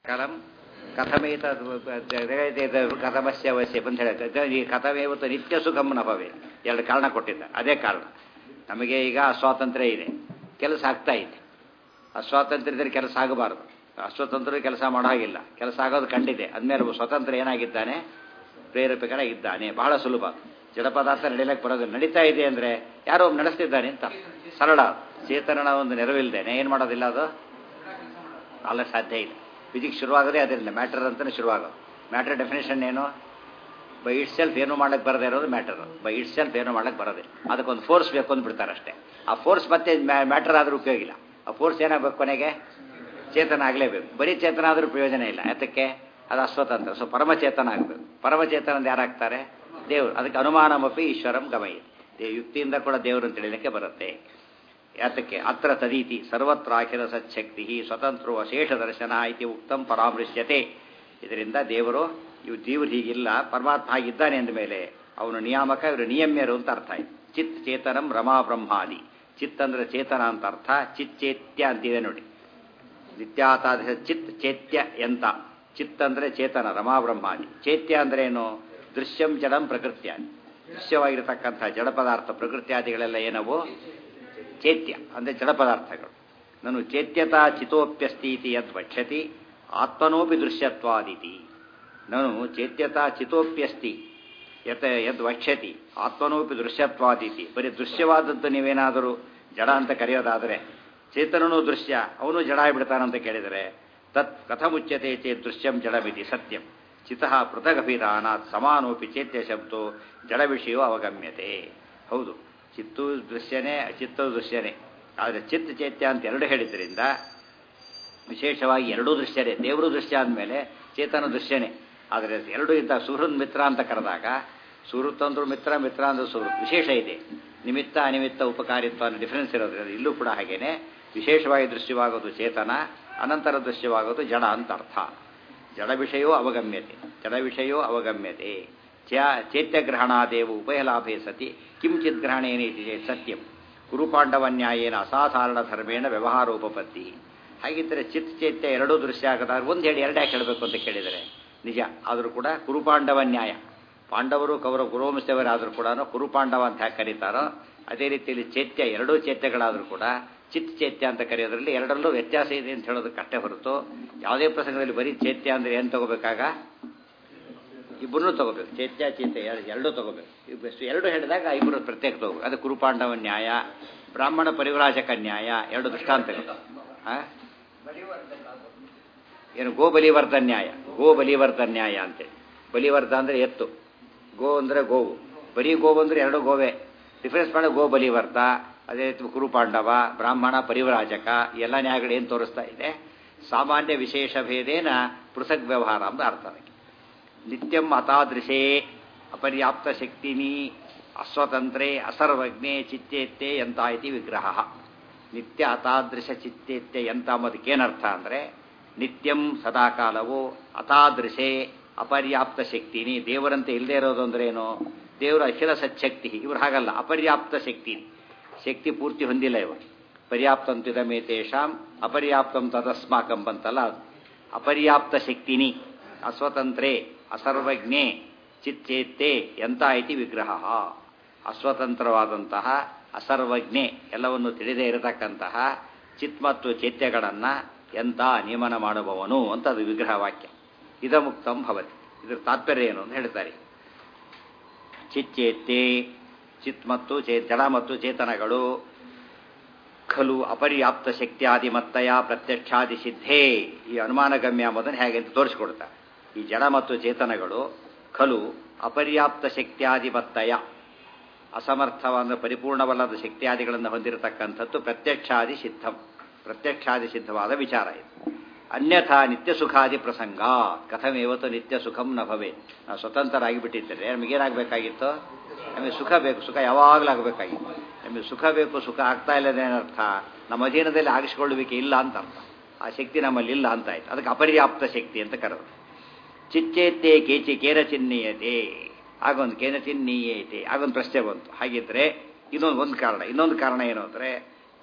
ಕಲಂ ಕಥಮೇತ ಕಥಮಸ್ಯ ಅವಶ್ಯ ಅಂತ ಹೇಳುತ್ತೆ ಈ ಕಥಮೇವತ್ತು ನಿತ್ಯ ಸುಖಂ ನಭವೇ ಎರಡು ಕಾರಣ ಕೊಟ್ಟಿದ್ದ ಅದೇ ಕಾರಣ ನಮಗೆ ಈಗ ಅಸ್ವಾತಂತ್ರ್ಯ ಇದೆ ಕೆಲಸ ಆಗ್ತಾ ಇದೆ ಅಸ್ವಾತಂತ್ರ್ಯದಲ್ಲಿ ಕೆಲಸ ಆಗಬಾರ್ದು ಅಸ್ವತಂತ್ರ ಕೆಲಸ ಮಾಡೋ ಹಾಗಿಲ್ಲ ಕೆಲಸ ಆಗೋದು ಕಂಡಿದೆ ಅಂದಮೇಲೆ ಸ್ವತಂತ್ರ ಏನಾಗಿದ್ದಾನೆ ಪ್ರೇರೇಪಕನಾಗಿದ್ದಾನೆ ಬಹಳ ಸುಲಭ ಜಡ ಪದಾರ್ಥ ನಡೀಲಕ್ಕೆ ಬರೋದು ನಡೀತಾ ಇದೆ ಅಂದರೆ ಯಾರೋ ಒಬ್ಬ ನಡೆಸ್ತಿದ್ದಾನೆ ಅಂತ ಸರಳ ಚೇತನನ ಒಂದು ನೆರವಿಲ್ದೇನೆ ಏನು ಮಾಡೋದಿಲ್ಲ ಅದು ಅಲ್ಲ ಸಾಧ್ಯ ಇಲ್ಲ ಫಿಸಿಕ್ಸ್ ಶುರುವಾಗೋದೇ ಅದರಿಂದ ಮ್ಯಾಟರ್ ಅಂತಲೇ ಶುರುವಾಗೋದು ಮ್ಯಾಟರ್ ಡೆಫಿನೇಷನ್ ಏನು ಬೈ ಇಟ್ ಸೆಲ್ಫ್ ಏನು ಮಾಡಕ್ಕೆ ಬರದೇ ಇರೋದು ಮ್ಯಾಟರ್ ಬೈ ಇಟ್ ಸೆಲ್ಫ್ ಏನು ಮಾಡಕ್ಕೆ ಬರೋದೆ ಅದಕ್ಕೊಂದು ಫೋರ್ಸ್ ಬೇಕು ಅಂದ್ಬಿಡ್ತಾರೆ ಅಷ್ಟೇ ಆ ಫೋರ್ಸ್ ಮತ್ತೆ ಮ್ಯಾಟರ್ ಆದರೂ ಉಪಯೋಗ ಇಲ್ಲ ಆ ಫೋರ್ಸ್ ಏನಾಗಬೇಕು ಕೊನೆಗೆ ಚೇತನ ಆಗಲೇಬೇಕು ಬರೀ ಚೇತನ ಆದರೂ ಪ್ರಯೋಜನ ಇಲ್ಲ ಯಾತಕ್ಕೆ ಅದು ಅಸ್ವತಂತ್ರ ಸೊ ಪರಮಚೇತನ ಆಗಬೇಕು ಪರಮಚೇತನದ ಯಾರಾಗ್ತಾರೆ ದೇವರು ಅದಕ್ಕೆ ಅನುಮಾನಮಪಿ ಈಶ್ವರಂ ಗಮಯಿ ದೇ ಯುಕ್ತಿಯಿಂದ ಕೂಡ ದೇವರು ಅಂತ ಹೇಳಲಿಕ್ಕೆ ಬರುತ್ತೆ ಯಾತಕ್ಕೆ ಅತ್ರ ತದೀತಿ ಸರ್ವತ್ರಾಖಿಲ ಸಚ್ಛಕ್ತಿ ಸ್ವತಂತ್ರೋ ಅಶೇಷ ದರ್ಶನ ಇತಿ ಉಕ್ತಂ ಪರಾಮೃಶ್ಯತೆ ಇದರಿಂದ ದೇವರು ಇವು ದೇವರು ಹೀಗಿಲ್ಲ ಪರಮಾತ್ಮ ಹಾಗಿದ್ದಾನೆ ಅಂದ ಮೇಲೆ ಅವನು ನಿಯಾಮಕ ಇವರು ನಿಯಮ್ಯರು ಅಂತ ಅರ್ಥ ಆಯ್ತು ಚಿತ್ ಚೇತನಂ ರಮಾ ಬ್ರಹ್ಮಾದಿ ಚಿತ್ ಅಂದ್ರೆ ಚೇತನ ಅಂತ ಅರ್ಥ ಚಿತ್ ಚೇತ್ಯ ಅಂತಿದೆ ನೋಡಿ ನಿತ್ಯಾತಾದ ಚಿತ್ ಚೇತ್ಯ ಎಂತ ಚಿತ್ ಅಂದ್ರೆ ಚೇತನ ರಮಾ ಬ್ರಹ್ಮಾದಿ ಚೇತ್ಯ ಅಂದ್ರೆ ಏನು ದೃಶ್ಯಂ ಜಡಂ ಪ್ರಕೃತ್ಯ ದೃಶ್ಯವಾಗಿರತಕ್ಕಂಥ ಜಡ ಪದಾರ್ಥ ಪ್ರಕೃತ್ಯಾದಿಗಳೆಲ್ಲ ಏನವು ಚೇತ್ಯ ಅಂದರೆ ಜಡ ಪದಾರ್ಥಗಳು ನಾನು ಚೇತ್ಯತಾ ಚಿತೋಪ್ಯಸ್ತಿ ಇತಿ ಯದ್ ವಕ್ಷತಿ ಆತ್ಮನೋಪಿ ದೃಶ್ಯತ್ವಾದಿತಿ ನಾನು ಚೇತ್ಯತಾ ಚಿತೋಪ್ಯಸ್ತಿ ಯತ್ ಯದ್ ವಕ್ಷತಿ ಆತ್ಮನೋಪಿ ದೃಶ್ಯತ್ವಾದಿತಿ ಬರೀ ದೃಶ್ಯವಾದದ್ದು ನೀವೇನಾದರೂ ಜಡ ಅಂತ ಕರೆಯೋದಾದರೆ ಚೇತನನೂ ದೃಶ್ಯ ಅವನು ಜಡ ಆಗಿಬಿಡ್ತಾನಂತ ಕೇಳಿದರೆ ತತ್ ಕಥಮುಚ್ಯತೆ ಚೇತ್ ದೃಶ್ಯಂ ಜಡಮಿತಿ ಸತ್ಯಂ ಚಿತಃ ಪೃಥಗಭಿಧಾನಾತ್ ಸಮಾನೋಪಿ ಚೇತ್ಯ ಶಬ್ದೋ ಜಡ ವಿಷಯವೂ ಅವಗಮ್ಯತೆ ಹೌದು ಚಿತ್ತು ದೃಶ್ಯನೇ ಅಚಿತ್ತು ದೃಶ್ಯನೇ ಆದರೆ ಚಿತ್ತ ಚೇತ್ಯ ಅಂತ ಎರಡು ಹೇಳಿದ್ರಿಂದ ವಿಶೇಷವಾಗಿ ಎರಡೂ ದೃಶ್ಯನೇ ದೇವರು ದೃಶ್ಯ ಅಂದಮೇಲೆ ಚೇತನ ದೃಶ್ಯನೇ ಆದರೆ ಎರಡು ಇಂಥ ಸುಹೃದ್ ಮಿತ್ರ ಅಂತ ಕರೆದಾಗ ಸುಹೃತ್ ಅಂದ್ರು ಮಿತ್ರ ಮಿತ್ರ ಅಂದ್ರೆ ಸುಹೃತ್ ವಿಶೇಷ ಇದೆ ನಿಮಿತ್ತ ಅನಿಮಿತ್ತ ಉಪಕಾರಿತ್ವ ಅನ್ನೋ ಡಿಫರೆನ್ಸ್ ಇರೋದ್ರಿಂದ ಇಲ್ಲೂ ಕೂಡ ಹಾಗೇನೆ ವಿಶೇಷವಾಗಿ ದೃಶ್ಯವಾಗೋದು ಚೇತನ ಅನಂತರ ದೃಶ್ಯವಾಗೋದು ಜಡ ಅಂತ ಅರ್ಥ ಜಡ ವಿಷಯವೋ ಅವಗಮ್ಯತೆ ಜಡ ವಿಷಯವೋ ಅವಗಮ್ಯತೆ ಚ ಚೇತ್ಯಗ್ರಹಣಾದೇವ ಉಪಯಲಾಭೆ ಸತಿ ಕಿಂಚಿತ್ ಗ್ರಹಣೇನೇತಿ ಸತ್ಯಂ ಕುರುಪಾಂಡವನ್ಯಾಯೇನ ಅಸಾಧಾರಣ ಧರ್ಮೇಣ ವ್ಯವಹಾರೋಪಪತ್ತಿ ಹಾಗಿದ್ದರೆ ಚಿತ್ ಚೈತ್ಯ ಎರಡೂ ದೃಶ್ಯ ಆಗದಾಗ ಒಂದು ಹೇಳಿ ಎರಡ್ಯಾಕೆ ಹೇಳಬೇಕು ಅಂತ ಕೇಳಿದರೆ ನಿಜ ಆದರೂ ಕೂಡ ಕುರುಪಾಂಡವ ನ್ಯಾಯ ಪಾಂಡವರು ಕೌರವ ಗುರುವಂಶದವರಾದರೂ ಕೂಡ ಕುರುಪಾಂಡವ ಅಂತ ಯಾಕೆ ಕರೀತಾರೋ ಅದೇ ರೀತಿಯಲ್ಲಿ ಚೈತ್ಯ ಎರಡೂ ಚೈತ್ಯಗಳಾದರೂ ಕೂಡ ಚಿತ್ ಚೈತ್ಯ ಅಂತ ಕರೆಯೋದ್ರಲ್ಲಿ ಎರಡರಲ್ಲೂ ವ್ಯತ್ಯಾಸ ಇದೆ ಅಂತ ಹೇಳೋದಕ್ಕೆ ಅಷ್ಟೇ ಹೊರತು ಯಾವುದೇ ಪ್ರಸಂಗದಲ್ಲಿ ಬರೀ ಚೈತ್ಯ ಅಂದರೆ ಏನು ತಗೋಬೇಕಾಗ ಇಬ್ಬರನ್ನೂ ತಗೋಬೇಕು ಚೈತ್ಯ ಚೈತ್ಯ ಎರಡೂ ತಗೋಬೇಕು ಎರಡು ಹೇಳಿದಾಗ ಇಬ್ಬರು ಪ್ರತ್ಯೇಕ ತಗೋಬೇಕು ಅದು ಕುರುಪಾಂಡವ ನ್ಯಾಯ ಬ್ರಾಹ್ಮಣ ಪರಿವ್ರಾಜಕ ನ್ಯಾಯ ಎರಡು ದೃಷ್ಟಾಂತಗಳು ಏನು ಗೋ ಬಲಿವರ್ಧ ನ್ಯಾಯ ಗೋ ಬಲಿವರ್ಧ ನ್ಯಾಯ ಅಂತೇಳಿ ಬಲಿವರ್ಧ ಅಂದರೆ ಎತ್ತು ಗೋ ಅಂದರೆ ಗೋವು ಬರೀ ಗೋವು ಅಂದರೆ ಎರಡು ಗೋವೆ ಡಿಫರೆನ್ಸ್ ಮಾಡಿ ಗೋ ಬಲಿವರ್ಧ ಅದೇ ರೀತಿ ಕುರುಪಾಂಡವ ಬ್ರಾಹ್ಮಣ ಪರಿವ್ರಾಜಕ ಎಲ್ಲ ನ್ಯಾಯಗಳು ಏನು ತೋರಿಸ್ತಾ ಇದೆ ಸಾಮಾನ್ಯ ವಿಶೇಷ ಭೇದೇನ ಪೃಥಕ್ ವ್ಯವಹಾರ ಅಂತ ಅರ್ಥ ಅದಕ್ಕೆ ನಿತ್ಯಂ ಅತಾದೃಶೇ ಅಪರ್ಯಾಪ್ತ ಶಕ್ತಿನಿ ಅಸ್ವತಂತ್ರೇ ಅಸರ್ವಜ್ಞೆ ಚಿತ್ತೇತ್ತೆ ಎಂತ ಇತಿ ವಿಗ್ರಹ ನಿತ್ಯ ಅತಾದೃಶ ಚಿತ್ತೇತ್ಯ ಎಂತ ಅನ್ನೋದಕ್ಕೇನರ್ಥ ಅಂದರೆ ನಿತ್ಯಂ ಸದಾಕಾಲವು ಅತಾದೃಶೆ ಅಪರ್ಯಾಪ್ತ ಶಕ್ತಿನಿ ದೇವರಂತೆ ಇಲ್ಲದೆ ಇರೋದು ಅಂದ್ರೇನು ದೇವರ ಅಖಿಲ ಸಚ್ಛಕ್ತಿ ಇವ್ರು ಹಾಗಲ್ಲ ಅಪರ್ಯಾಪ್ತ ಶಕ್ತಿ ಶಕ್ತಿ ಪೂರ್ತಿ ಹೊಂದಿಲ್ಲ ಇವರು ಪರ್ಯಾಪ್ತಂತಿದಮೇ ತೇಷಾಂ ಅಪರ್ಯಾಪ್ತಂ ತದಸ್ಮಾಕಂ ಬಂತಲ್ಲ ಅಪರ್ಯಾಪ್ತ ಶಕ್ತಿನಿ ಅಸ್ವತಂತ್ರೇ ಅಸರ್ವಜ್ಞೆ ಚಿಚ್ಚೇತ್ತೆ ಎಂತ ಐತಿ ವಿಗ್ರಹ ಅಸ್ವತಂತ್ರವಾದಂತಹ ಅಸರ್ವಜ್ಞೆ ಎಲ್ಲವನ್ನು ತಿಳಿದೇ ಇರತಕ್ಕಂತಹ ಚಿತ್ ಮತ್ತು ಚೈತ್ಯಗಳನ್ನು ಎಂತ ನಿಯಮನ ಮಾಡುವವನು ಅಂತ ಅದು ವಿಗ್ರಹ ವಾಕ್ಯ ಇದಮುಕ್ತಂ ಭವತಿ ಇದರ ತಾತ್ಪರ್ಯ ಏನು ಅಂತ ಹೇಳ್ತಾರೆ ಚಿಚ್ಚೇತ್ತೆ ಚಿತ್ ಮತ್ತು ಚೇ ಜಡ ಮತ್ತು ಚೇತನಗಳು ಖಲು ಅಪರ್ಯಾಪ್ತ ಶಕ್ತಿಯಾದಿ ಮತ್ತಯ ಪ್ರತ್ಯಕ್ಷಾದಿ ಸಿದ್ಧೇ ಈ ಅನುಮಾನಗಮ್ಯ ಎಂಬುದನ್ನು ಹೇಗೆ ಅಂತ ತೋರಿಸ್ಕೊಡ್ತಾರೆ ಈ ಜಡ ಮತ್ತು ಚೇತನಗಳು ಖಲು ಅಪರ್ಯಾಪ್ತ ಶಕ್ತಿಯಾದಿ ಮತ್ತಯ ಅಸಮರ್ಥವಾದ ಪರಿಪೂರ್ಣವಲ್ಲದ ಶಕ್ತಿಯಾದಿಗಳನ್ನು ಹೊಂದಿರತಕ್ಕಂಥದ್ದು ಪ್ರತ್ಯಕ್ಷಾದಿ ಸಿದ್ಧಂ ಪ್ರತ್ಯಕ್ಷಾದಿ ಸಿದ್ಧವಾದ ವಿಚಾರ ಇದು ಅನ್ಯಥಾ ನಿತ್ಯ ಸುಖಾದಿ ಪ್ರಸಂಗ ಕಥಮೇವತ್ತು ನಿತ್ಯ ಸುಖಂ ನ ಭವೆ ನಾವು ಸ್ವತಂತ್ರರಾಗಿ ಬಿಟ್ಟಿದ್ದರೆ ನಮಗೇನಾಗಬೇಕಾಗಿತ್ತು ನಮಗೆ ಸುಖ ಬೇಕು ಸುಖ ಯಾವಾಗಲೂ ಆಗಬೇಕಾಗಿತ್ತು ನಮಗೆ ಸುಖ ಬೇಕು ಸುಖ ಆಗ್ತಾ ಇಲ್ಲದೇನರ್ಥ ನಮ್ಮ ಅಧೀನದಲ್ಲಿ ಆಗಿಸಿಕೊಳ್ಳುವಿಕೆ ಇಲ್ಲ ಅಂತ ಅರ್ಥ ಆ ಶಕ್ತಿ ನಮ್ಮಲ್ಲಿ ಇಲ್ಲ ಅಂತ ಆಯ್ತು ಅದಕ್ಕೆ ಅಪರ್ಯಾಪ್ತ ಶಕ್ತಿ ಅಂತ ಕರೆದು ಚಿಚ್ಚೇತೆ ಕೇಚಿ ಕೇರ ಚಿನ್ನೀಯತೆ ಆಗೊಂದು ಕೇನ ಚಿನ್ನೀಯತೆ ಆಗೊಂದು ಪ್ರಶ್ನೆ ಬಂತು ಹಾಗಿದ್ರೆ ಇನ್ನೊಂದು ಒಂದು ಕಾರಣ ಇನ್ನೊಂದು ಕಾರಣ ಏನು ಅಂದರೆ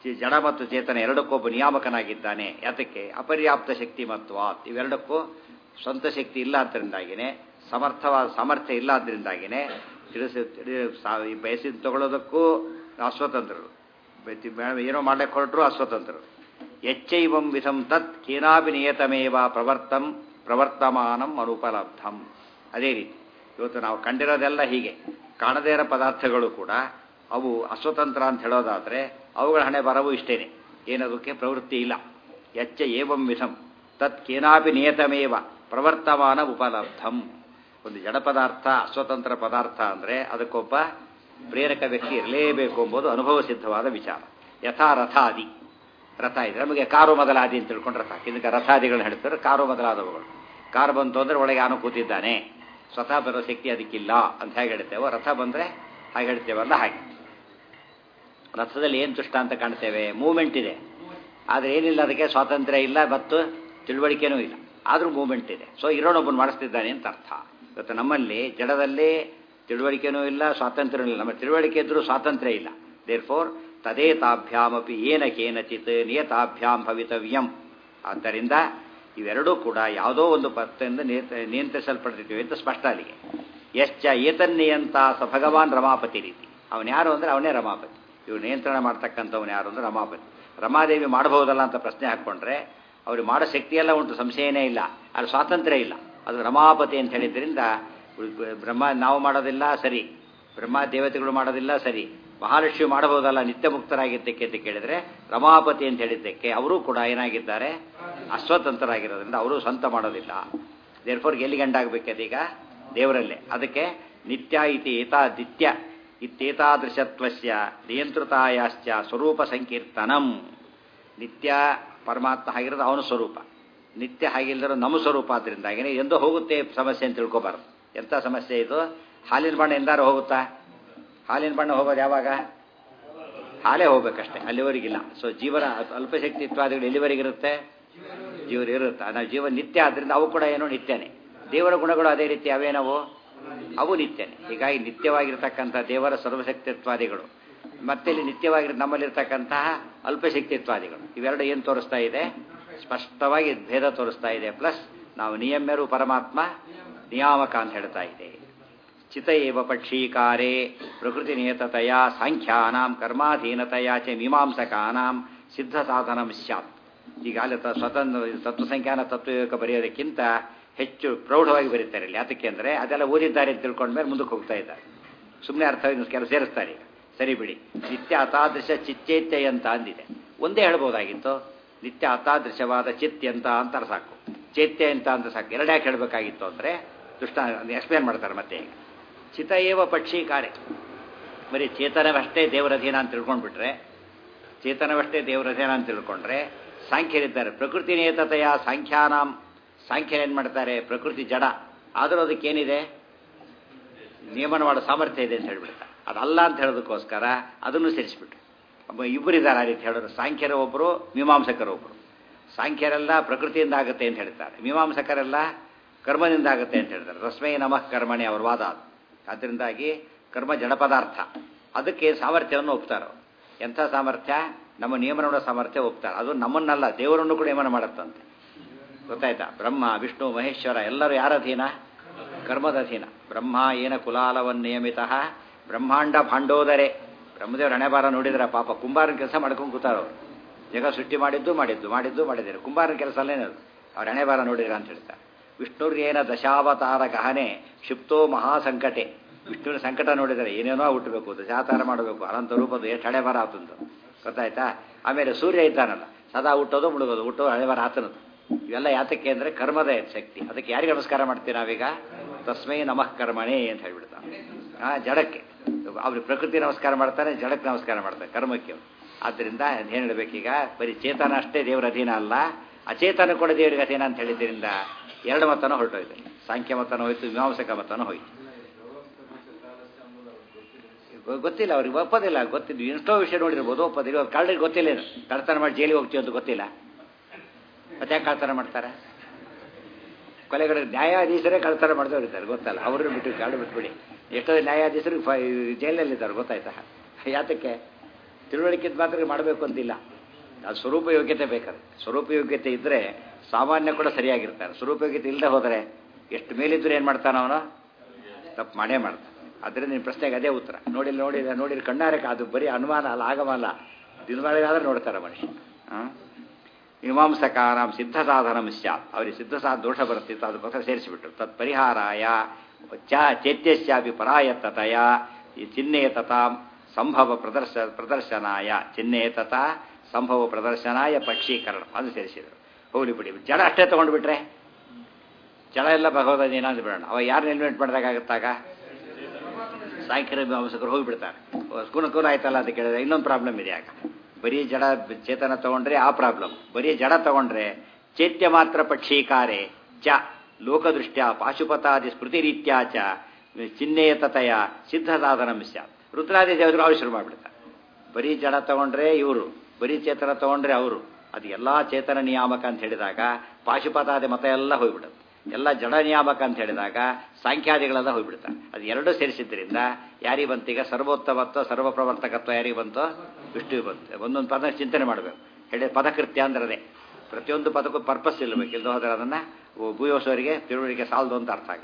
ಚಿ- ಜಡ ಮತ್ತು ಚೇತನ ಎರಡಕ್ಕೊಬ್ಬ ನಿಯಾಮಕನಾಗಿದ್ದಾನೆ ಯಾತಕ್ಕೆ ಅಪರ್ಯಾಪ್ತ ಶಕ್ತಿ ಮತ್ತು ಆತ್ ಇವೆರಡಕ್ಕೂ ಸ್ವಂತ ಶಕ್ತಿ ಇಲ್ಲ ಅದರಿಂದಾಗಿನೇ ಸಮರ್ಥವಾದ ಸಾಮರ್ಥ್ಯ ಇಲ್ಲ ಅದರಿಂದಾಗಿನೇ ತಿಳಿಸಿ ತಿಳಿ- ಸಾ- ಈ ಬಯಸಿದ ತಗೊಳ್ಳೋದಕ್ಕೂ ಅಸ್ವತಂತ್ರರು ಬೆ- ಬೆ- ಏನೋ ಮಾಡ್ಲಿಕ್ಕೆ ಹೊರಟರು ಅಸ್ವತಂತ್ರರು ಎಚ್ಚೈವಂ ವಿಧಂ ತತ್ ಕೇನಾಪಿ ನಿಯತಮೇವ ಪ್ರವರ್ತಂ ಪ್ರವರ್ತಮಾನಂ ಅನುಪಲಬ್ಧಂ ಅದೇ ರೀತಿ ಇವತ್ತು ನಾವು ಕಂಡಿರೋದೆಲ್ಲ ಹೀಗೆ ಕಾಣದೇ ಇರೋ ಪದಾರ್ಥಗಳು ಕೂಡ ಅವು ಅಸ್ವತಂತ್ರ ಅಂತ ಹೇಳೋದಾದ್ರೆ ಅವುಗಳ ಹಣೆ ಬರವು ಇಷ್ಟೇನೆ ಏನದಕ್ಕೆ ಪ್ರವೃತ್ತಿ ಇಲ್ಲ ಎಚ್ಚ ಏವಂ ವಿಧಂ ತತ್ ಕೇನಾಪಿ ನಿಯತಮೇವ ಪ್ರವರ್ತಮಾನ ಉಪಲಬ್ಧಂ ಒಂದು ಜಡ ಪದಾರ್ಥ ಅಸ್ವತಂತ್ರ ಪದಾರ್ಥ ಅಂದರೆ ಅದಕ್ಕೊಬ್ಬ ಪ್ರೇರಕ ವ್ಯಕ್ತಿ ಇರಲೇಬೇಕು ಎಂಬುದು ಅನುಭವ ಸಿದ್ಧವಾದ ವಿಚಾರ ಯಥಾ ರಥಾದಿ ರಥ ಇದೆ ನಮಗೆ ಕಾರು ಮೊದಲಾದಿ ಅಂತ ತಿಳ್ಕೊಂಡು ರಥ ಇದಕ್ಕೆ ರಥಾದಿಗಳನ್ನ ಹೇಳ್ತಾರೆ ಕಾರು ಮೊದಲಾದವುಗಳು ಕಾರು ಬಂತು ಅಂದರೆ ಒಳಗೆ ಯಾನು ಕೂತಿದ್ದಾನೆ ಸ್ವತಃ ಬರೋ ಶಕ್ತಿ ಅದಕ್ಕಿಲ್ಲ ಅಂತ ಹೇಗೆ ಹೇಳ್ತೇವೋ ರಥ ಬಂದರೆ ಹಾಗೆ ಹೇಳ್ತೇವಲ್ಲ ಹಾಗೆ ರಥದಲ್ಲಿ ಏನು ದುಷ್ಟ ಅಂತ ಕಾಣ್ತೇವೆ ಮೂವ್ಮೆಂಟ್ ಇದೆ ಆದರೆ ಏನಿಲ್ಲ ಅದಕ್ಕೆ ಸ್ವಾತಂತ್ರ್ಯ ಇಲ್ಲ ಮತ್ತು ತಿಳುವಳಿಕೆನೂ ಇಲ್ಲ ಆದರೂ ಮೂವ್ಮೆಂಟ್ ಇದೆ ಸೊ ಇರೋನೊಬ್ಬನು ಮಾಡಿಸ್ತಿದ್ದಾನೆ ಅಂತ ಅರ್ಥ ಇವತ್ತು ನಮ್ಮಲ್ಲಿ ಜಡದಲ್ಲಿ ತಿಳುವಳಿಕೆನೂ ಇಲ್ಲ ಸ್ವಾತಂತ್ರ್ಯವೂ ಇಲ್ಲ ನಮ್ಮ ತಿಳುವಳಿಕೆ ಇದ್ರೂ ಸ್ವಾತಂತ್ರ್ಯ ಇಲ್ಲ ದೇರ್ ಫೋರ್ ತದೇತಾಭ್ಯಾಮಪಿ ಏನ ಕೇನಚಿತ್ ನಿಯತಾಭ್ಯಾಂ ಭವಿತವ್ಯಂ ಆದ್ದರಿಂದ ಇವೆರಡೂ ಕೂಡ ಯಾವುದೋ ಒಂದು ಪತ್ತೆಯಿಂದ ನಿಯತ- ನಿಯಂತ್ರಿಸಲ್ಪಡ್ತಿದ್ದೀವಿ ಅಂತ ಸ್ಪಷ್ಟ ಅಲ್ಲಿಗೆ ಎಶ್ಚ ಏತನ್ನಿಯಂತ ಸ ಭಗವಾನ್ ರಮಾಪತಿ ರೀತಿ ಅವನು ಯಾರು ಅಂದರೆ ಅವನೇ ರಮಾಪತಿ ಇವ್ರು ನಿಯಂತ್ರಣ ಮಾಡ್ತಕ್ಕಂಥವನು ಯಾರು ಅಂದರೆ ರಮಾಪತಿ ರಮಾದೇವಿ ಮಾಡಬಹುದಲ್ಲ ಅಂತ ಪ್ರಶ್ನೆ ಹಾಕ್ಕೊಂಡ್ರೆ ಅವ್ರಿಗೆ ಮಾಡೋ ಶಕ್ತಿಯೆಲ್ಲ ಉಂಟು ಸಂಶಯನೇ ಇಲ್ಲ ಅದು ಸ್ವಾತಂತ್ರ್ಯ ಇಲ್ಲ ಅದು ರಮಾಪತಿ ಅಂತ ಹೇಳಿದ್ರಿಂದ ಬ್ರಹ್ಮ ನಾವು ಮಾಡೋದಿಲ್ಲ ಸರಿ ಬ್ರಹ್ಮ ದೇವತೆಗಳು ಮಾಡೋದಿಲ್ಲ ಸರಿ ಮಹಾಲಕ್ಷ್ಮಿ ಮಾಡಬಹುದಲ್ಲ ನಿತ್ಯ ಮುಕ್ತರಾಗಿದ್ದಕ್ಕೆ ಅಂತ ಕೇಳಿದ್ರೆ ರಮಾಪತಿ ಅಂತ ಹೇಳಿದ್ದಕ್ಕೆ ಅವರು ಕೂಡ ಏನಾಗಿದ್ದಾರೆ ಅಸ್ವತಂತ್ರರಾಗಿರೋದ್ರಿಂದ ಅವರು ಸ್ವಂತ ಮಾಡೋದಿಲ್ಲ ದೇರ್ಫೋರ್ಗೆ ಎಲ್ಲಿ ಗಂಡಾಗಬೇಕದೀಗ ದೇವರಲ್ಲೇ ಅದಕ್ಕೆ ನಿತ್ಯ ಇತಿ ಏತಾ ನಿತ್ಯ ಇತ್ಯೇತಾದೃಶತ್ವಸ್ಯ ನಿಯಂತ್ರಿತಾಯಾಶ್ಚ ಸ್ವರೂಪ ಸಂಕೀರ್ತನಂ ನಿತ್ಯ ಪರಮಾತ್ಮ ಆಗಿರೋದು ಅವನ ಸ್ವರೂಪ ನಿತ್ಯ ಹಾಗಿಲ್ಲದಿರೋ ನಮ್ಮ ಸ್ವರೂಪ ಆದ್ರಿಂದಾಗಿನೇ ಎಂದೋ ಹೋಗುತ್ತೆ ಸಮಸ್ಯೆ ಅಂತ ತಿಳ್ಕೊಬಾರ್ದು ಎಂಥ ಸಮಸ್ಯೆ ಇದು ಹಾಲಿನ ಬಣ್ಣ ಎಂದಾರು ಹೋಗುತ್ತಾ ಹಾಲಿನ ಬಣ್ಣ ಹೋಗೋದು ಯಾವಾಗ ಹಾಲೇ ಹೋಗ್ಬೇಕಷ್ಟೇ ಅಲ್ಲಿವರೆಗಿಲ್ಲ ಸೊ ಜೀವನ ಅಲ್ಪಶಕ್ತಿತ್ವಾದಿಗಳು ಎಲ್ಲಿವರೆಗಿರುತ್ತೆ ಜೀವನ ಇರುತ್ತೆ ನಾವು ಜೀವ ನಿತ್ಯ ಆದ್ರಿಂದ ಅವು ಕೂಡ ಏನೋ ನಿತ್ಯನೇ ದೇವರ ಗುಣಗಳು ಅದೇ ರೀತಿ ಅವೇನವು ಅವು ನಿತ್ಯನೇ ಹೀಗಾಗಿ ನಿತ್ಯವಾಗಿರ್ತಕ್ಕಂಥ ದೇವರ ಸರ್ವಶಕ್ತಿತ್ವಾದಿಗಳು ಮತ್ತೆ ಇಲ್ಲಿ ನಿತ್ಯವಾಗಿ ನಮ್ಮಲ್ಲಿರ್ತಕ್ಕಂತಹ ಅಲ್ಪಶಕ್ತಿತ್ವಾದಿಗಳು ಇವೆರಡು ಏನು ತೋರಿಸ್ತಾ ಇದೆ ಸ್ಪಷ್ಟವಾಗಿ ಭೇದ ತೋರಿಸ್ತಾ ಇದೆ ಪ್ಲಸ್ ನಾವು ನಿಯಮ್ಯರು ಪರಮಾತ್ಮ ನಿಯಾಮಕ ಅಂತ ಹೇಳ್ತಾ ಇದೆ ಚಿತ ಏವ ಪಕ್ಷೀಕಾರೇ ಪ್ರಕೃತಿ ನಿಯತತೆಯ ಸಾಂಖ್ಯಾನಾಂ ಕರ್ಮಾಧೀನತೆಯ ಚ ಮೀಮಾಂಸಕಾನಾಂ ಸಿದ್ಧ ಸಾಧನಂ ಸ್ಯಾತ್ ಈಗಾಗಲೇ ತ- ಸ್ವತಂತ್ರ ತತ್ವಸಂಖ್ಯಾನ ತತ್ವಯೋಗ ಬರೆಯೋದಕ್ಕಿಂತ ಹೆಚ್ಚು ಪ್ರೌಢವಾಗಿ ಬರೀತಾರೆ ಇಲ್ಲಿ ಯಾತಕ್ಕೆ ಅಂದರೆ ಅದೆಲ್ಲ ಓದಿದ್ದಾರೆ ಅಂತ ತಿಳ್ಕೊಂಡ್ಮೇಲೆ ಮುಂದಕ್ಕೆ ಹೋಗ್ತಾ ಇದ್ದಾರೆ ಸುಮ್ಮನೆ ಅರ್ಥ ಕೆಲವು ಸೇರಿಸ್ತಾರೆ ಈಗ ಸರಿ ಬಿಡಿ ನಿತ್ಯ ಅತಾದೃಶ ಚಿಚ್ಚೇತ್ಯ ಅಂತ ಅಂದಿದೆ ಒಂದೇ ಹೇಳ್ಬೋದಾಗಿತ್ತು ನಿತ್ಯ ಅತಾದೃಶವಾದ ಚಿತ್ಯಂತ ಅಂತ ಸಾಕು ಚೇತ್ಯ ಅಂತ ಅಂತ ಸಾಕು ಎರಡು ಯಾಕೆ ಹೇಳಬೇಕಾಗಿತ್ತು ಅಂದರೆ ದುಷ್ಟ ಎಕ್ಸ್ಪ್ಲೇನ್ ಮಾಡ್ತಾರೆ ಮತ್ತೆ ಈಗ ಚಿತ ಏವ ಪಕ್ಷಿ ಕಾರ್ಯ ಬರೀ ಚೇತನವಷ್ಟೇ ದೇವರಧೀನ ಅಂತ ತಿಳ್ಕೊಂಡ್ಬಿಟ್ರೆ ಚೇತನವಷ್ಟೇ ದೇವರಧೀನ ಅಂತ ತಿಳ್ಕೊಂಡ್ರೆ ಸಾಂಖ್ಯರಿದ್ದಾರೆ ಪ್ರಕೃತಿ ನೇತತೆಯ ಸಾಂಖ್ಯಾನಾಂ ಸಾಂಖ್ಯರೇನು ಮಾಡ್ತಾರೆ ಪ್ರಕೃತಿ ಜಡ ಆದರೂ ಅದಕ್ಕೇನಿದೆ ನಿಯಮನ ಮಾಡೋ ಸಾಮರ್ಥ್ಯ ಇದೆ ಅಂತ ಹೇಳ್ಬಿಡ್ತಾರೆ ಅದಲ್ಲ ಅಂತ ಹೇಳೋದಕ್ಕೋಸ್ಕರ ಅದನ್ನು ಸೇರಿಸ್ಬಿಟ್ರು ಒಬ್ಬ ಇಬ್ಬರಿದ್ದಾರೆ ಆ ರೀತಿ ಹೇಳೋರು ಸಾಂಖ್ಯರ ಒಬ್ಬರು ಮೀಮಾಂಸಕರು ಒಬ್ಬರು ಸಾಂಖ್ಯರೆಲ್ಲ ಪ್ರಕೃತಿಯಿಂದ ಆಗುತ್ತೆ ಅಂತ ಹೇಳ್ತಾರೆ ಮೀಮಾಂಸಕರೆಲ್ಲ ಕರ್ಮದಿಂದ ಆಗುತ್ತೆ ಅಂತ ಹೇಳ್ತಾರೆ ರಸ್ಮೈ ನಮಃ ಕರ್ಮಣಿ ಅವ್ರ ವಾದ ಅದು ಅದರಿಂದಾಗಿ ಕರ್ಮ ಜಡ ಪದಾರ್ಥ ಅದಕ್ಕೆ ಸಾಮರ್ಥ್ಯವನ್ನು ಒಪ್ತಾರೆ ಅವ್ರು. ಎಂಥ ಸಾಮರ್ಥ್ಯ ನಮ್ಮ ನಿಯಮನ ಸಾಮರ್ಥ್ಯ ಒಪ್ತಾರೆ ಅದು ನಮ್ಮನ್ನಲ್ಲ ದೇವರನ್ನು ಕೂಡ ನಿಯಮನ ಮಾಡುತ್ತಂತೆ ಗೊತ್ತಾಯ್ತಾ ಬ್ರಹ್ಮ ವಿಷ್ಣು ಮಹೇಶ್ವರ ಎಲ್ಲರೂ ಯಾರ ಅಧೀನ ಕರ್ಮದ ಅಧೀನ ಬ್ರಹ್ಮ ಏನ ಕುಲಾಲವನ್ನಿಯಮಿತ ಬ್ರಹ್ಮಾಂಡ ಭಾಂಡೋದರೇ ಬ್ರಹ್ಮದೇವ್ರ ಹಣೆಬಾರ ನೋಡಿದ್ರೆ ಪಾಪ ಕುಂಬಾರನ ಕೆಲಸ ಮಾಡ್ಕೊಂಡು ಕೂತಾರವ್ರು ಜಗ ಸೃಷ್ಟಿ ಮಾಡಿದ್ದು ಮಾಡಿದ್ದು ಮಾಡಿದ್ದು ಮಾಡಿದ್ದಾರೆ ಕುಂಬಾರನ ಕೆಲಸ ಅಲ್ಲೇನದು ಅವ್ರ ಹಣೆಬಾರ ನೋಡಿದ್ರ ಅಂತ ಹೇಳ್ತಾರೆ ವಿಷ್ಣುರ್ಯೇನ ದಶಾವತಾರ ಗಹನೆ ಕ್ಷಿಪ್ತೋ ಮಹಾಸಂಕಟೆ ವಿಷ್ಣುವಿನ ಸಂಕಟ ನೋಡಿದರೆ ಏನೇನೋ ಹುಟ್ಟಬೇಕು ದಶಾವತಾರ ಮಾಡಬೇಕು ಅನಂತ ರೂಪದ್ದು ಎಷ್ಟು ಹಣೆಬಾರ ಆತಂದು ಗೊತ್ತಾಯ್ತಾ ಆಮೇಲೆ ಸೂರ್ಯ ಇದ್ದಾನಲ್ಲ ಸದಾ ಹುಟ್ಟೋದು ಮುಳುಗೋದು ಹುಟ್ಟೋದು ಹಣೆಬಾರ ಆತನದು ಇವೆಲ್ಲ ಯಾತಕ್ಕೆ ಅಂದರೆ ಕರ್ಮದ ಶಕ್ತಿ ಅದಕ್ಕೆ ಯಾರಿಗೆ ನಮಸ್ಕಾರ ಮಾಡ್ತೀವಿ ನಾವೀಗ ತಸ್ಮೈ ನಮಃ ಕರ್ಮಣೆ ಅಂತ ಹೇಳ್ಬಿಡ್ತಾನೆ ಆ ಜಡಕ್ಕೆ ಅವ್ರಿಗೆ ಪ್ರಕೃತಿ ನಮಸ್ಕಾರ ಮಾಡ್ತಾರೆ ಜಡಕ್ಕೆ ನಮಸ್ಕಾರ ಮಾಡ್ತಾರೆ ಕರ್ಮಕ್ಕೆ ಆದ್ದರಿಂದ ಏನು ಹೇಳಬೇಕೀಗ ಬರೀ ಚೇತನ ಅಷ್ಟೇ ದೇವರ ಅಧೀನ ಅಲ್ಲ ಅಚೇತನ ಕೂಡ ದೇವರಿಗೆ ಅಧೀನ ಅಂತ ಹೇಳಿದ್ರಿಂದ ಎರಡು ಮತನೂ ಹೊರಟೋಯ್ತು ಸಾಂಖ್ಯ ಮತನೂ ಹೋಯ್ತು ಮೀಮಾಂಸಕ ಮತನೂ ಹೋಯ್ತು ಗೊ- ಗೊತ್ತಿಲ್ಲ ಅವ್ರಿಗೆ ಒಪ್ಪೋದಿಲ್ಲ ಗೊತ್ತಿದ್ದು ಎಷ್ಟೋ ವಿಷಯ ನೋಡಿರ್ಬೋದು ಒಪ್ಪೋದಿಲ್ಲ ಇವಾಗ ಕಳ್ಳರಿಗೆ ಗೊತ್ತಿಲ್ಲ ಏನು ಕಳ್ತನ ಮಾಡಿ ಜೈಲಿಗೆ ಹೋಗ್ತೀವಿ ಅಂತ ಗೊತ್ತಿಲ್ಲ ಮತ್ತೆ ಯಾಕೆ ಕಳ್ತನ ಮಾಡ್ತಾರೆ ಕೊಲೆಗಳ ನ್ಯಾಯಾಧೀಶರೇ ಕಳ್ತನ ಮಾಡಿದವ್ರು ಇದ್ದಾರೆ ಗೊತ್ತಲ್ಲ ಅವ್ರನ್ನ ಬಿಟ್ಟು ಕಾಡು ಬಿಟ್ಬಿಡಿ ಎಷ್ಟೋ ನ್ಯಾಯಾಧೀಶರು ಫ- ಜೈಲಲ್ಲಿದ್ದಾರೆ ಗೊತ್ತಾಯ್ತಾ ಯಾತಕ್ಕೆ ತಿಳುವಳಿಕೆ ಮಾತ್ರ ಮಾಡಬೇಕು ಅಂತಿಲ್ಲ ಅದು ಸ್ವರೂಪ ಯೋಗ್ಯತೆ ಬೇಕಾದ್ರೆ ಸ್ವರೂಪ ಯೋಗ್ಯತೆ ಇದ್ದರೆ ಸಾಮಾನ್ಯ ಕೂಡ ಸರಿಯಾಗಿರ್ತಾನೆ ಸ್ವರೂಪ ಯೋಗ್ಯತೆ ಇಲ್ಲದೆ ಹೋದರೆ ಎಷ್ಟು ಮೇಲಿದ್ದರೂ ಏನು ಮಾಡ್ತಾನೆ ಅವನು ತಪ್ಪು ಮಾಡೇ ಮಾಡ್ತಾನೆ ಅದರಿಂದ ನಿನ್ನ ಪ್ರಶ್ನೆಗೆ ಅದೇ ಉತ್ತರ ನೋಡಿ ನೋಡಿ ನೋಡಿ ಕಣ್ಣಾರೆ ಅದು ಬರೀ ಅನುಮಾನ ಅಲ್ಲ ಆಗಮ ಅಲ್ಲ ದಿನಮಾಡಿಗಾದ್ರೆ ನೋಡ್ತಾರೆ ಮನುಷ್ಯ ಹಾಂ ಮೀಮಾಂಸಕಾರಾಂ ಸಿದ್ಧ ಸಾಧನ ಸ್ಯಾತ್ ಅವರಿಗೆ ಸಿದ್ಧ ಸಾಧ ದೋಷ ಬರ್ತಿತ್ತು ಅದಕ್ಕೋಸ್ಕರ ಸೇರಿಸಿಬಿಟ್ರು ತತ್ ಪರಿಹಾರಾಯ ಚ ಚೇತ್ಯಶ್ಚಾಪಿ ಪರಾಯತ್ತತೆಯ ಈ ಚಿಹ್ನೇತತಾಂ ಸಂಭವ ಪ್ರದರ್ಶ ಪ್ರದರ್ಶನಾಯ ಚಿಹ್ನೇತತ ಸಂಭವ ಪ್ರದರ್ಶನಾಯ ಪಕ್ಷೀಕರಣ ಅದು ಸೇರಿಸಿದರು ಹೋಗ್ಲಿ ಬಿಡಿ ಜಡ ಅಷ್ಟೇ ತೊಗೊಂಡ್ಬಿಟ್ರೆ ಜಡ ಎಲ್ಲ ಭಗವದ ಏನಾದ್ರು ಬಿಡೋಣ ಅವ ಯಾರನ್ನ ಇನ್ವೆಂಟ್ ಮಾಡಿದಾಗತ್ತಾಗ ಸಾಯಂಕಾಲ ಮೀಮಾಂಸಕರು ಹೋಗಿಬಿಡ್ತಾರೆ ಕೂನ ಕೂನ ಆಯ್ತಲ್ಲ ಅಂತ ಕೇಳಿದ್ರೆ ಇನ್ನೊಂದು ಪ್ರಾಬ್ಲಮ್ ಇದೆ ಆಗ ಬರೀ ಜಡ ಚೇತನ ತಗೊಂಡ್ರೆ ಆ ಪ್ರಾಬ್ಲಮ್ ಬರೀ ಜಡ ತಗೊಂಡ್ರೆ ಚೇತ್ಯ ಮಾತ್ರ ಪಕ್ಷೀಕಾರೆ ಚ ಲೋಕದೃಷ್ಟ್ಯ ಪಾಶುಪತಾದಿ ಸ್ಮೃತಿ ರೀತ್ಯಾ ಚ ಚಿಹ್ನೆಯತತೆಯ ಸಿದ್ಧ ಸಾಧನ ಸ್ಯಾತ್ ರುದ್ರಾದಿ ದೇವರು ಅವ್ರು ಶುರು ಮಾಡಿಬಿಡ್ತಾರೆ ಬರೀ ಜಡ ತಗೊಂಡ್ರೆ ಇವರು ಬರೀ ಚೇತನ ತಗೊಂಡ್ರೆ ಅವರು ಅದು ಎಲ್ಲ ಚೇತನ ನಿಯಾಮಕ ಅಂತ ಹೇಳಿದಾಗ ಪಾಶುಪತಾದಿ ಮತ ಎಲ್ಲ ಹೋಗ್ಬಿಡುತ್ತೆ ಎಲ್ಲ ಜಡ ನಿಯಾಮಕ ಅಂತ ಹೇಳಿದಾಗ ಸಾಂಖ್ಯಾದಿಗಳೆಲ್ಲ ಹೋಗ್ಬಿಡ್ತಾರೆ ಅದು ಎರಡೂ ಸೇರಿಸಿದ್ರಿಂದ ಯಾರಿಗೆ ಬಂತೀಗ ಸರ್ವೋತ್ತಮತ್ವ ಸರ್ವಪ್ರವರ್ತಕತ್ವ ಯಾರಿಗೆ ಬಂತೋ ವಿಷ್ಣು ಬಂತು ಒಂದೊಂದು ಪದ ಚಿಂತನೆ ಮಾಡಬೇಕು ಹೇಳಿ ಪದಕೃತ್ಯ ಅಂದ್ರೆ ಅದೇ ಪ್ರತಿಯೊಂದು ಪದಕ್ಕೂ ಪರ್ಪಸ್ ಇಲ್ಲಬೇಕು ಇಲ್ಲದ ಹೋದರೆ ಅದನ್ನು ಭೂಯೋಸವರಿಗೆ ತಿಳುವಳಿಕೆ ಸಾಲದು ಅಂತ ಅರ್ಥ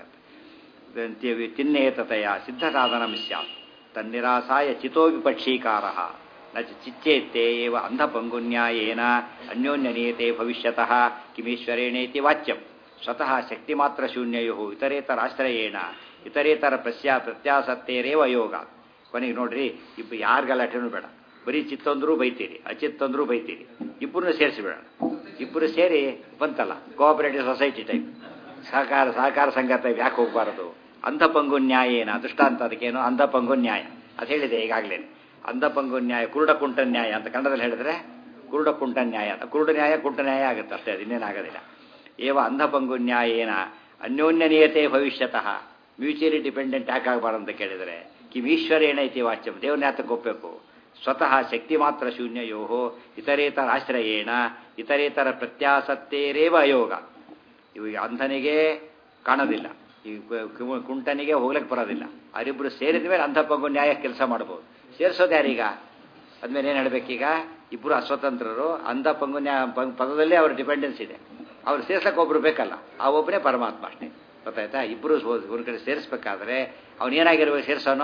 ಆಗುತ್ತೆ ತಿನ್ನೇತತೆಯ ಸಿದ್ಧ ಸಾಧನ ಸ್ಯಾತ್ ತನ್ನಿರಾಸಾಯ ಚಿತೋ ವಿಪಕ್ಷೀಕಾರ ನ ಚಿಚ್ಚೇತ್ತೆ ಏವ ಅಂಧಪಂಗುನ್ಯಾಯೇನ ಅನ್ಯೋನ್ಯನೀಯತೆ ಭವಿಷ್ಯತಃ ಕಿಮೀಶ್ವರೇಣೇತಿ ವಾಚ್ಯಂ ಸ್ವತಃ ಶಕ್ತಿಮಾತ್ರ ಶೂನ್ಯಯೋ ಇತರೇತರಾಶ್ರಯೇಣ ಇತರೇತರ ಪ್ರಸ್ಯಾ ಪ್ರತ್ಯಾಸತ್ತೇರೇವ ಯೋಗ ಕೊನೆಗೆ ನೋಡ್ರಿ ಇಬ್ಬರು ಯಾರ ಗಲಾಟೆನೂ ಬೇಡ ಬರೀ ಚಿತ್ತಂದ್ರೂ ಬೈತೀರಿ ಅಚಿತ್ತಂದ್ರೂ ಬೈತೀರಿ ಇಬ್ಬರನ್ನು ಸೇರಿಸಿಬಿಡೋಣ ಇಬ್ಬರು ಸೇರಿ ಬಂತಲ್ಲ ಕೋಆಪರೇಟಿವ್ ಸೊಸೈಟಿ ಟೈಪ್ ಸಹಕಾರ ಸಹಕಾರ ಸಂಘ ಟೈಪ್ ಯಾಕೆ ಹೋಗಬಾರದು ಅಂಧಪಂಗು ನ್ಯಾಯ ಏನು ದೃಷ್ಟಾಂತ ಅದಕ್ಕೇನು ಅಂಧಪಂಗು ನ್ಯಾಯ ಅದು ಹೇಳಿದೆ ಈಗಾಗಲೇ ಅಂಧಪಂಗು ನ್ಯಾಯ ಕುರುಡಕುಂಟ ನ್ಯಾಯ ಅಂತ ಕನ್ನಡದಲ್ಲಿ ಹೇಳಿದ್ರೆ ಕುರುಡಕುಂಟ ನ್ಯಾಯ ಅಂತ ಕುರುಡ ನ್ಯಾಯ ಕುಂಟ ನ್ಯಾಯ ಆಗುತ್ತೆ ಅಷ್ಟೇ ಅದು ಇನ್ನೇನಾಗೋದಿಲ್ಲ ಏವ ಅಂಧಪಂಗು ನ್ಯಾಯೇನ ಅನ್ಯೋನ್ಯನೀಯತೆ ಭವಿಷ್ಯತಃ ಮ್ಯೂಚುವಲಿ ಡಿಪೆಂಡೆಂಟ್ ಯಾಕೆ ಆಗಬಾರ್ದು ಅಂತ ಕೇಳಿದರೆ ಕಿಮ್ ಈಶ್ವರೇಣ ಇತಿ ವಾಚ್ಯಂ ದೇವ್ರನ್ನ ಯಾತಕ್ಕೆ ಒಪ್ಪಬೇಕು ಸ್ವತಃ ಶಕ್ತಿ ಮಾತ್ರ ಶೂನ್ಯಯೋ ಇತರೇತರ ಆಶ್ರಯೇಣ ಇತರೇತರ ಪ್ರತ್ಯಾಸತ್ತೇರೇವ ಅಯೋಗ ಇವು ಅಂಧನಿಗೆ ಕಾಣೋದಿಲ್ಲ ಈ ಕುಂಟನಿಗೆ ಹೋಗ್ಲಿಕ್ಕೆ ಬರೋದಿಲ್ಲ ಅವರಿಬ್ಬರು ಸೇರಿದ ಮೇಲೆ ಅಂಧಪಂಗು ನ್ಯಾಯ ಕೆಲಸ ಮಾಡ್ಬೋದು ಸೇರಿಸೋದು ಯಾರೀಗ ಅದ್ಮೇಲೆ ಏನು ಹೇಳಬೇಕೀಗ ಇಬ್ಬರು ಅಸ್ವತಂತ್ರರು ಅಂಧ ಪಂಗು ನ್ಯಾಯ ಪದದಲ್ಲೇ ಅವ್ರ ಡಿಪೆಂಡೆನ್ಸ್ ಇದೆ ಅವ್ರು ಸೇರ್ಸಕ್ಕೆ ಒಬ್ರು ಬೇಕಲ್ಲ ಆ ಒಬ್ಬನೇ ಪರಮಾತ್ಮ ಅಷ್ಟೇ ಗೊತ್ತಾಯ್ತಾ ಇಬ್ಬರು ಒಂದು ಕಡೆ ಸೇರಿಸ್ಬೇಕಾದ್ರೆ ಅವನೇನಾಗಿರ್ಬೇಕು ಸೇರಿಸೋನು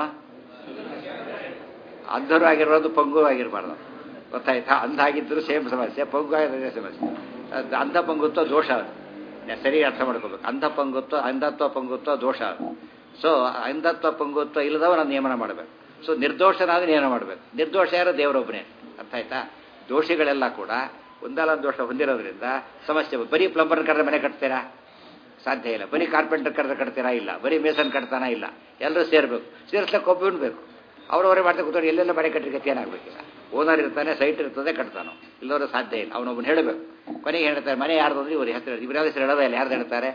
ಅಂಧರು ಆಗಿರೋದು ಪಂಗು ಆಗಿರಬಾರ್ದು ಗೊತ್ತಾಯ್ತಾ ಅಂಧ ಆಗಿದ್ದರೂ ಸೇಮ್ ಸಮಸ್ಯೆ ಪಂಗು ಆಗಿರೋದೇ ಸಮಸ್ಯೆ ಅದು ಅಂಧ ಪಂಗುತ್ವ ದೋಷ ಅದು ಸರಿ ಅರ್ಥ ಮಾಡ್ಕೋಬೇಕು ಅಂಧ ಪಂಗುತ್ವ ಅಂಧತ್ವ ಪಂಗುತ್ವ ದೋಷ ಅದು ಸೊ ಅಂಧತ್ವ ಪಂಗುತ್ವ ಇಲ್ಲದವ ನಾನು ನಿಯಮನ ಮಾಡಬೇಕು ಸೊ ನಿರ್ದೋಷನಾದ ನಿಯಮನ ಮಾಡಬೇಕು ನಿರ್ದೋಷ ಯಾರು ದೇವರೊಬ್ಬನೇ ಅರ್ಥ ಆಯ್ತಾ ದೋಷಿಗಳೆಲ್ಲ ಕೂಡ ಒಂದಲ್ಲ ದೋಷ ಹೊಂದಿರೋದ್ರಿಂದ ಸಮಸ್ಯೆ ಬರೀ ಪ್ಲಂಬರ್ ಕರೆದ್ರೆ ಮನೆ ಕಟ್ತೀರಾ ಸಾಧ್ಯ ಇಲ್ಲ ಬರೀ ಕಾರ್ಪೆಂಟರ್ ಕರೆದ್ರೆ ಕಟ್ತೀರಾ ಇಲ್ಲ ಬರೀ ಮೇಸನ್ ಕಟ್ತಾನ ಇಲ್ಲ ಎಲ್ಲರೂ ಸೇರ್ಬೇಕು ಸೇರಿಸ್ಲಿಕ್ಕೆ ಒಬ್ಬನು ಬೇಕು ಅವ್ರವರೇ ಮಾಡ್ತಾ ಕೂತ್ಕೊಂಡು ಎಲ್ಲೆಲ್ಲ ಮನೆ ಕಟ್ಟಲಿಕ್ಕೆ ಏನಾಗಬೇಕಿಲ್ಲ ಓನರ್ ಇರ್ತಾನೆ ಸೈಟ್ ಇರ್ತದೆ ಕಟ್ತಾನೋ ಇಲ್ಲವರು ಸಾಧ್ಯ ಇಲ್ಲ ಅವನೊಬ್ಬನು ಹೇಳಬೇಕು ಕೊನೆಗೆ ಹೇಳ್ತಾರೆ ಮನೆ ಯಾರ್ದು ಅಂದ್ರೆ ಇವ್ರ ಹೆಸರು ಇವ್ರ ಹೆಸರು ಹೇಳೋದೇ ಇಲ್ಲ ಯಾರ್ದು ಹೇಳ್ತಾರೆ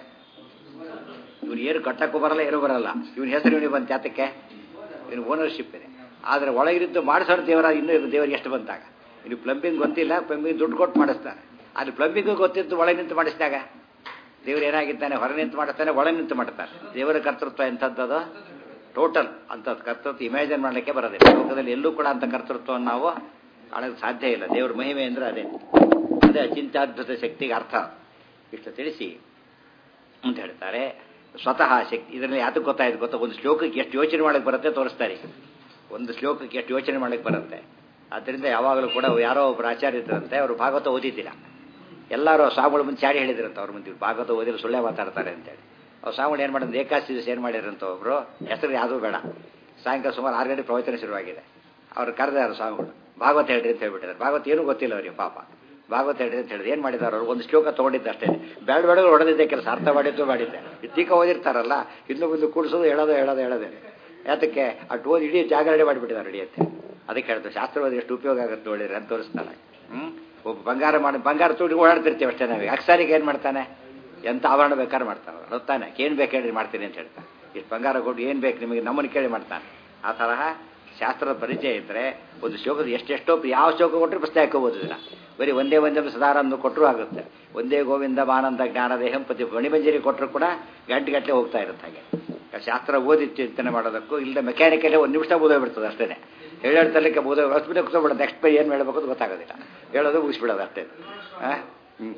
ಇವ್ನು ಏನು ಕಟ್ಟಕ್ಕೂ ಬರಲ್ಲ ಏನೂ ಬರಲ್ಲ ಇವನ ಹೆಸರು ಇವನಿಗೆ ಬಂತು ಯಾತಕ್ಕೆ ಇವನು ಓನರ್ಶಿಪ್ ಇದೆ ಆದರೆ ಒಳಗಿರಿದ್ದು ಮಾಡಿಸೋರು ದೇವರ ಇನ್ನೂ ದೇವರಿಗೆ ಎಷ್ಟು ಬಂತಾಗ ಇನ್ನು ಪ್ಲಂಬಿಂಗ್ ಗೊತ್ತಿಲ್ಲ ಪ್ಲಂಬಿಂಗ್ ದುಡ್ಡು ಕೊಟ್ಟು ಮಾಡಿಸ್ತಾನೆ ಅಲ್ಲಿ ಪ್ಲಂಬಿಂಗು ಗೊತ್ತಿದ್ದು ಒಳಗೆ ನಿಂತು ಮಾಡಿಸಿದಾಗ ದೇವರು ಏನಾಗಿದ್ದಾನೆ ಹೊರ ನಿಂತು ಮಾಡಿಸ್ತಾನೆ ಒಳಗೆ ನಿಂತು ಮಾಡ್ತಾನೆ ದೇವರ ಕರ್ತೃತ್ವ ಎಂಥದ್ದು ಟೋಟಲ್ ಅಂಥದ್ದು ಕರ್ತೃತ್ವ ಇಮ್ಯಾಜಿನ್ ಮಾಡಲಿಕ್ಕೆ ಬರೋದಿಲ್ಲ ಲೋಕದಲ್ಲಿ ಎಲ್ಲೂ ಕೂಡ ಅಂಥ ಕರ್ತೃತ್ವವನ್ನು ನಾವು ಕಾಣೋದು ಸಾಧ್ಯ ಇಲ್ಲ ದೇವ್ರ ಮಹಿಮೆ ಅಂದರೆ ಅದೇ ಅದೇ ಅಚಿಂತ್ಯಾದ್ಭುತ ಶಕ್ತಿಗೆ ಅರ್ಥ ಇಷ್ಟು ತಿಳಿಸಿ ಅಂತ ಹೇಳ್ತಾರೆ ಸ್ವತಃ ಶಕ್ತಿ ಇದರಲ್ಲಿ ಯಾತಕ್ಕೆ ಗೊತ್ತಾಯ್ತು ಗೊತ್ತಾ ಒಂದು ಶ್ಲೋಕಕ್ಕೆ ಎಷ್ಟು ಯೋಚನೆ ಮಾಡಕ್ಕೆ ಬರುತ್ತೆ ತೋರಿಸ್ತಾರೆ ಒಂದು ಶ್ಲೋಕಕ್ಕೆ ಎಷ್ಟು ಯೋಚನೆ ಮಾಡಕ್ಕೆ ಬರುತ್ತೆ ಆದ್ದರಿಂದ ಯಾವಾಗಲೂ ಕೂಡ ಯಾರೋ ಒಬ್ಬರು ಆಚಾರ್ಯ ಇದ್ರಂತೆ ಅವರು ಭಾಗವತ ಓದಿದ್ದಿಲ್ಲ ಎಲ್ಲರೂ ಸ್ವಾಮಿಗಳು ಮುಂದೆ ಚಾಡಿ ಹೇಳಿದ್ರಂತ ಅವ್ರ ಮುಂದೆ ಭಾಗವತ ಓದಿಲ್ಲ ಸುಳ್ಳೆ ಮಾತಾಡ್ತಾರೆ ಅಂತೇಳಿ ಅವ್ರು ಸ್ವಾಮಿಗಳು ಏನು ಮಾಡಿದ್ರು ಏಕಾದಶಿ ದಿವಸ ಏನು ಮಾಡಿದ್ರಂತ ಒಬ್ಬರು ಹೆಸರು ಯಾವುದೂ ಬೇಡ ಸಾಯಂಕಾಲ ಸುಮಾರು ಆರು ಗಂಟೆ ಪ್ರವಚನ ಶುರುವಾಗಿದೆ ಅವ್ರು ಕರೆದಾರು ಸ್ವಾಮಿಗಳು ಭಾಗವತ ಹೇಳ್ರಿ ಅಂತ ಹೇಳ್ಬಿಟ್ಟಿದ್ದಾರೆ ಭಾಗವತ ಏನೂ ಗೊತ್ತಿಲ್ಲ ಅವರಿಗೆ ಪಾಪ ಭಾಗವತ ಹೇಳ್ರಿ ಅಂತ ಹೇಳಿದ್ರು ಏನು ಮಾಡಿದ್ದಾರೆ ಅವರು ಒಂದು ಶ್ಲೋಕ ತೊಗೊಂಡಿದ್ದೆ ಅಷ್ಟೇ ಬೇಡ ಬೇಡ ಹೊಡೆದಿದ್ದೆ ಕೆಲಸ ಅರ್ಥ ಮಾಡಿದ್ದು ಮಾಡಿದ್ದೆ ಇತ್ತೀಕ ಓದಿರ್ತಾರಲ್ಲ ಇನ್ನು ಮುಂದೆ ಕೂಡಿಸೋದು ಹೇಳೋದು ಹೇಳೋದು ಹೇಳೋದೇ ಯಾತಕ್ಕೆ ಅಷ್ಟು ಓದಿ ಇಡೀ ಜಾಗರಣೆ ಮಾಡಿಬಿಟ್ಟಿದ್ದಾರೆ ನಡೆಯುತ್ತೆ ಅದಕ್ಕೆ ಹೇಳ್ತಾರೆ ಶಾಸ್ತ್ರವಾದ ಎಷ್ಟು ಉಪಯೋಗ ಆಗುತ್ತೆ ನೋಡಿದ್ರೆ ಅಂತ ತೋರಿಸ್ತಾರೆ ಹ್ಞೂ ಒಬ್ಬ ಬಂಗಾರ ಮಾಡಿ ಬಂಗಾರ ತುಡಿ ಓಡಾಡ್ತಿರ್ತೀವಿ ಅಷ್ಟೇ ನಾವು ಅಕ್ಸಾರಿಗೆ ಏನು ಮಾಡ್ತಾನೆ ಎಂಥ ಆವರಣ ಬೇಕಾದ್ರೆ ಮಾಡ್ತಾನೆ ಗೊತ್ತಾನೆ ಏನು ಬೇಕು ಹೇಳಿ ಮಾಡ್ತೀನಿ ಅಂತ ಹೇಳ್ತಾನೆ ಇಷ್ಟು ಬಂಗಾರ ಕೊಟ್ಟು ಏನು ಬೇಕು ನಿಮಗೆ ನಮ್ಮನ್ನು ಕೇಳಿ ಮಾಡ್ತಾನೆ ಆ ತರಹ ಶಾಸ್ತ್ರದ ಪರಿಚಯ ಇದ್ದರೆ ಒಂದು ಶ್ಲೋಕದ ಎಷ್ಟೆಷ್ಟೋ ಯಾವ ಶ್ಲೋಕ ಕೊಟ್ಟರು ಪುಸ್ತಕ ಹಾಕೋಬೋದಿಲ್ಲ ಬರೀ ಒಂದೇ ಒಂದೇ ಸದಾರಂದು ಕೊಟ್ಟರು ಆಗುತ್ತೆ ಒಂದೇ ಗೋವಿಂದ ಮಾನಂದ ಜ್ಞಾನ ದೇಹಂಪತಿ ಮಣಿಮಂಜರಿ ಕೊಟ್ಟರು ಕೂಡ ಗಂಟೆ ಗಂಟೆ ಹೋಗ್ತಾ ಇರುತ್ತೆ ಹಾಗೆ ಶಾಸ್ತ್ರ ಓದಿ ಚಿಂತನೆ ಮಾಡೋದಕ್ಕೂ ಇಲ್ಲದೆ ಮೆಕ್ಯಾನಿಕಲ್ಲೇ ಒಂದು ನಿಮಿಷ ಓದೋಗ್ಬಿಡ್ತದೆ ಅಷ್ಟೇ ಹೇಳೋಡ್ತಲಿಕ್ಕೆ ಮುಗಿದ ಹೊಸ್ಬಿಟ್ಟು ಕೂತ್ಬಿಡೋದು ನೆಕ್ಸ್ಟ್ ಪೈ ಏನು ಹೇಳಬೇಕು ಅಂತ ಗೊತ್ತಾಗೋದಿಲ್ಲ ಹೇಳೋದು ಮುಗಿಸ್ಬಿಡೋದು ಅಷ್ಟೇ ಹಾಂ ಹ್ಞೂ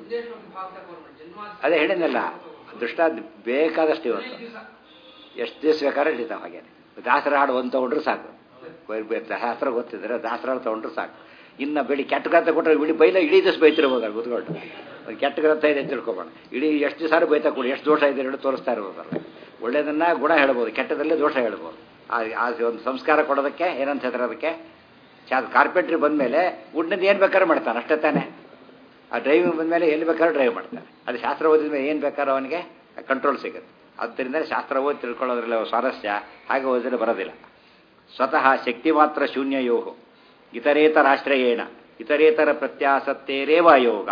ಅದೇ ಹೇಳಿದ್ನಲ್ಲ ದೃಷ್ಟ ಬೇಕಾದಷ್ಟು ಇವತ್ತು ಎಷ್ಟು ದಿವಸ ಬೇಕಾದ್ರೆ ಹಿಡಿತಾವೆ ಹಾಗೆ ದಾಸರ ಹಾಡು ಒಂದು ತೊಗೊಂಡ್ರೆ ಸಾಕು ಶಾಸ್ತ್ರ ಗೊತ್ತಿದ್ರೆ ದಾಸರ ಹಾಡು ತೊಗೊಂಡ್ರೆ ಸಾಕು ಇನ್ನು ಬೆಳಿ ಕೆಟ್ಟ ಗ್ರಂಥ ಕೊಟ್ಟರೆ ಇಡೀ ಬೈಲ ಇಡೀ ದಿವಸ ಬೈತಿರ್ಬೋದು ಅಲ್ಲಿ ಕೂತ್ಕೊಂಡು ಒಂದು ಕೆಟ್ಟ ಗ್ರಂಥ ಇದೆ ಅಂತ ತಿಳ್ಕೊಬೋಣ ಇಡೀ ಎಷ್ಟು ಸಾರಿ ಬೈತಾ ಕೊಡಿ ಎಷ್ಟು ದೋಷ ಇದೆ ಹೇಳಿ ತೋರಿಸ್ತಾ ಇರ್ಬೋದಲ್ಲ ಒಳ್ಳೇದನ್ನ ಗುಣ ಹೇಳ್ಬೋದು ಕೆಟ್ಟದಲ್ಲೇ ದೋಷ ಹೇಳ್ಬೋದು ಆ ಆ ಒಂದು ಸಂಸ್ಕಾರ ಕೊಡೋದಕ್ಕೆ ಏನಂತ ಹೇಳ್ತಾರೆ ಅದಕ್ಕೆ ಚಾ ಕಾರ್ಪೆಂಟ್ರಿ ಬಂದಮೇಲೆ ವುಡ್ನಿಂದ ಏನು ಬೇಕಾದ್ರೂ ಮಾಡ್ತಾನೆ ಅಷ್ಟೇ ತಾನೇ ಆ ಡ್ರೈವಿಂಗ್ ಬಂದಮೇಲೆ ಎಲ್ಲಿ ಬೇಕಾದ್ರೂ ಡ್ರೈವ್ ಮಾಡ್ತಾನೆ ಅದು ಶಾಸ್ತ್ರ ಓದಿದ ಮೇಲೆ ಏನು ಬೇಕಾದ್ರೂ ಅವನಿಗೆ ಕಂಟ್ರೋಲ್ ಸಿಗುತ್ತೆ ಆದ್ದರಿಂದ ಶಾಸ್ತ್ರ ಓದಿ ತಿಳ್ಕೊಳ್ಳೋದ್ರಲ್ಲಿ ಸ್ವಾರಸ್ಯ ಹಾಗೆ ಓದಿದ್ರೆ ಬರೋದಿಲ್ಲ ಸ್ವತಃ ಶಕ್ತಿ ಮಾತ್ರ ಶೂನ್ಯಯೋ ಇತರೇತರ ಆಶ್ರಯೇಣ ಇತರೇತರ ಪ್ರತ್ಯಾಸತ್ತೇರೇವ ಯೋಗ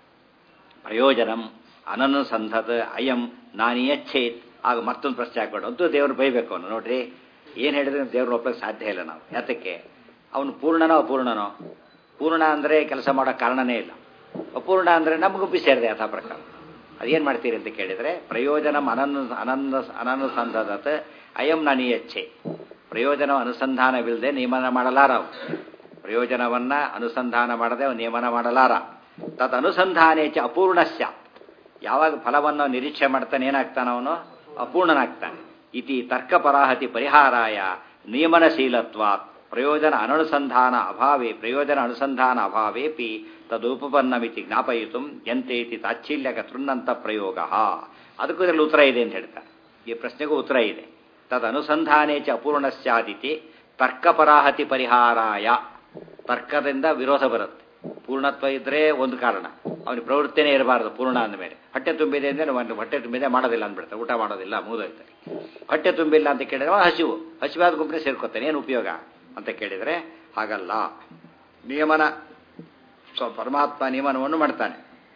ಪ್ರಯೋಜನಂ ಅನನುಸಂಧದ ಅಯಂ ನಾನಿಯಚ್ಛೇತ್ ಆಗ ಮತ್ತೊಂದು ಪ್ರಶ್ನೆ ಹಾಕ್ಬೇಡ ಅಂತೂ ದೇವ್ರು ಬೈಬೇಕು ಅವನು ನೋಡ್ರಿ ಏನು ಹೇಳಿದ್ರೆ ದೇವ್ರನ್ನ ಒಪ್ಪಕ್ಕೆ ಸಾಧ್ಯ ಇಲ್ಲ ನಾವು ಯಾತಕ್ಕೆ ಅವನು ಪೂರ್ಣನೋ ಅಪೂರ್ಣನೋ ಪೂರ್ಣ ಅಂದರೆ ಕೆಲಸ ಮಾಡೋ ಕಾರಣನೇ ಇಲ್ಲ ಅಪೂರ್ಣ ಅಂದರೆ ನಮಗೂ ಸೇರಿದೆ ಯಥಾ ಪ್ರಕಾರ ಅದೇನು ಮಾಡ್ತೀರಿ ಅಂತ ಕೇಳಿದರೆ ಪ್ರಯೋಜನ ಅನನ್ನು ಅನನ್ನ ಅನನುಸಂಧದತ್ ಅಯಂ ನಾನಿಯಚ್ಛೆ ಪ್ರಯೋಜನ ಅನುಸಂಧಾನವಿಲ್ಲದೆ ನಿಯಮನ ಮಾಡಲಾರ ಅವು ಪ್ರಯೋಜನವನ್ನ ಅನುಸಂಧಾನ ಮಾಡದೆ ಅವನು ನಿಯಮನ ಮಾಡಲಾರ ತತ್ ಅನುಸಂಧಾನೇ ಚ ಅಪೂರ್ಣಸ್ಯ ಯಾವಾಗ ಫಲವನ್ನು ನಿರೀಕ್ಷೆ ಮಾಡ್ತಾನೆ ಏನಾಗ್ತಾನೆ ಅವನು ಅಪೂರ್ಣನಾಗ್ತಾನೆ ಇತಿ ತರ್ಕಪರಾಹತಿ ಪರಿಹಾರಾಯ ನಿಯಮನಶೀಲತ್ವಾತ್ ಪ್ರಯೋಜನ ಅನನುಸಂಧಾನ ಅಭಾವೇ ಪ್ರಯೋಜನ ಅನುಸಂಧಾನ ಅಭಾವೇಪಿ ತದುಪಪನ್ನಮಿತಿ ಜ್ಞಾಪಯಿತು ಎಂತೇತಿ ತಾಚ್ಛಿಲ್ಯಕ ತೃನ್ನಂತ ಪ್ರಯೋಗ ಅದಕ್ಕೂ ಇದರಲ್ಲಿ ಉತ್ತರ ಇದೆ ಅಂತ ಹೇಳ್ತಾರೆ ಈ ಪ್ರಶ್ನೆಗೂ ಉತ್ತರ ಇದೆ ತದನುಸಂಧಾನೇ ಚ ಅಪೂರ್ಣಸ್ಯಾದಿತಿ ತರ್ಕಪರಾಹತಿ ಪರಿಹಾರಾಯ ತರ್ಕದಿಂದ ವಿರೋಧ ಬರುತ್ತೆ ಪೂರ್ಣತ್ವ ಇದ್ರೆ ಒಂದು ಕಾರಣ ಅವನಿಗೆ ಪ್ರವೃತ್ತಿನೇ ಇರಬಾರದು ಪೂರ್ಣ ಅಂದಮೇಲೆ ಹೊಟ್ಟೆ ತುಂಬಿದೆ ಅಂದರೆ ಒಂದು ಹೊಟ್ಟೆ ತುಂಬಿದೆ ಮಾಡೋದಿಲ್ಲ ಅಂದ್ಬಿಡ್ತಾರೆ ಊಟ ಮಾಡೋದಿಲ್ಲ ಮುಗಿದೋಯ್ತಾರೆ ಹೊಟ್ಟೆ ತುಂಬಿಲ್ಲ ಅಂತ ಕೇಳಿದ್ರೆ ಅವನು ಹಸಿವು ಹಸಿವಾದ ಗುಂಪಿನ ಸೇರ್ಕೊತಾನೆ ಏನು ಉಪಯೋಗ ಅಂತ ಕೇಳಿದರೆ ಹಾಗಲ್ಲ ನಿಯಮನ ಸ್ವ ಪರಮಾತ್ಮ ನಿಯಮನವನ್ನು ಮಾಡ್ತಾನೆ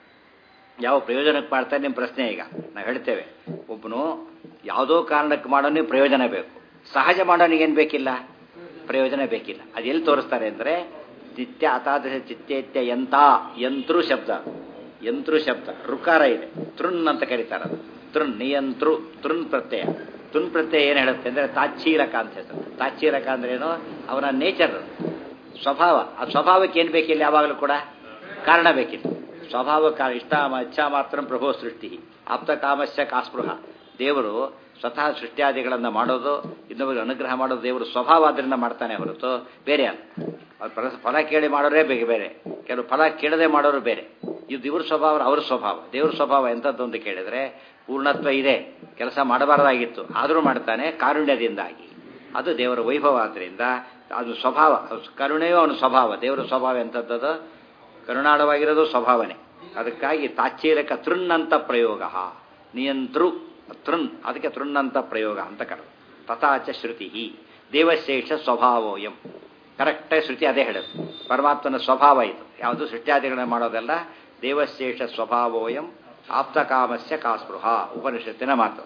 ಯಾವ ಪ್ರಯೋಜನಕ್ಕೆ ಮಾಡ್ತಾನೆ ನಿಮ್ಮ ಪ್ರಶ್ನೆ ಈಗ ನಾವು ಹೇಳ್ತೇವೆ ಒಬ್ಬನು ಯಾವುದೋ ಕಾರಣಕ್ಕೆ ಮಾಡೋನಿಗೆ ಪ್ರಯೋಜನ ಬೇಕು ಸಹಜ ಮಾಡೋನಿಗೇನು ಬೇಕಿಲ್ಲ ಪ್ರಯೋಜನ ಬೇಕಿಲ್ಲ ಅದು ಎಲ್ಲಿ ತೋರಿಸ್ತಾರೆ ಅಂದರೆ ನಿತ್ಯ ಅತಾದಶ ಚಿತ್ತೇತ್ಯ ಯಂತ ಯಂತ್ರು ಶಬ್ದ ಯಂತ್ರು ಶಬ್ದ ರುಕಾರ ಇದೆ ತೃನ್ ಅಂತ ಕರೀತಾರೆ ಅದು ತೃನ್ ನಿಯಂತ್ರು ತೃನ್ ಪ್ರತ್ಯಯ ತೃನ್ ಪ್ರತ್ಯಯ ಏನು ಹೇಳುತ್ತೆ ಅಂದರೆ ತಾಚ್ಛೀಲಕ ಅಂತ ಹೆಸರು ತಾಚ್ಛೀಲಕ ಅಂದ್ರೆ ಏನು ಅವನ ನೇಚರ್ ಸ್ವಭಾವ ಆ ಸ್ವಭಾವಕ್ಕೆ ಏನು ಬೇಕಿಲ್ಲ ಯಾವಾಗಲೂ ಕೂಡ ಕಾರಣ ಬೇಕಿಲ್ಲ ಸ್ವಭಾವ ಇಷ್ಟ ಇಚ್ಛ ಮಾತ್ರ ಪ್ರಭೋ ಸೃಷ್ಟಿ ಆಪ್ತ ಕಾಮಸ್ಯ ಕಾಸ್ಪೃಹ ದೇವರು ಸ್ವತಃ ಸೃಷ್ಟಿಯಾದಿಗಳನ್ನು ಮಾಡೋದು ಇನ್ನೊಬ್ಬರಿಗೆ ಅನುಗ್ರಹ ಮಾಡೋದು ದೇವರು ಸ್ವಭಾವ ಅದರಿಂದ ಮಾಡ್ತಾನೆ ಹೊರತು ಬೇರೆ ಅಲ್ಲ ಅವ್ರು ಫಲ ಕೇಳಿ ಮಾಡೋರೇ ಬೇಗ ಬೇರೆ ಕೆಲವು ಫಲ ಕೇಳದೆ ಮಾಡೋರು ಬೇರೆ ಇದು ಇವ್ರ ಸ್ವಭಾವ ಅವ್ರ ಸ್ವಭಾವ ದೇವ್ರ ಸ್ವಭಾವ ಎಂಥದ್ದು ಅಂತ ಕೇಳಿದ್ರೆ ಪೂರ್ಣತ್ವ ಇದೆ ಕೆಲಸ ಮಾಡಬಾರ್ದಾಗಿತ್ತು ಆದರೂ ಮಾಡ್ತಾನೆ ಕಾರುಣ್ಯದಿಂದಾಗಿ ಅದು ದೇವರ ವೈಭವ ಆದ್ದರಿಂದ ಅದು ಸ್ವಭಾವ ಕರುಣೆಯೂ ಅವನ ಸ್ವಭಾವ ದೇವರ ಸ್ವಭಾವ ಎಂಥದ್ದು ಕರುಣಾಳವಾಗಿರೋದು ಸ್ವಭಾವನೆ ಅದಕ್ಕಾಗಿ ತಾಚ್ಛೀಲಕ ತೃನ್ನಂತ ಪ್ರಯೋಗ ನಿಯಂತೃ ತೃನ್ ಅದಕ್ಕೆ ತೃನ್ನಂತ ಪ್ರಯೋಗ ಅಂತ ಕರೆದು ತಥಾಚ ಶ್ರುತಿ ದೇವಶೇಷ ಸ್ವಭಾವೋಯಂ ಕರೆಕ್ಟಾಗಿ ಶ್ರುತಿ ಅದೇ ಹೇಳುತ್ತೆ ಪರಮಾತ್ಮನ ಸ್ವಭಾವ ಇದು ಯಾವುದು ಸೃಷ್ಟ್ಯಾದಿಗಳನ್ನ ಮಾಡೋದೆಲ್ಲ ದೇವಶೇಷ ಸ್ವಭಾವೋಯಂ ಆಪ್ತಕಾಮಸ್ಯ ಕಾಸ್ಪೃಹ ಉಪನಿಷತ್ತಿನ ಮಾತು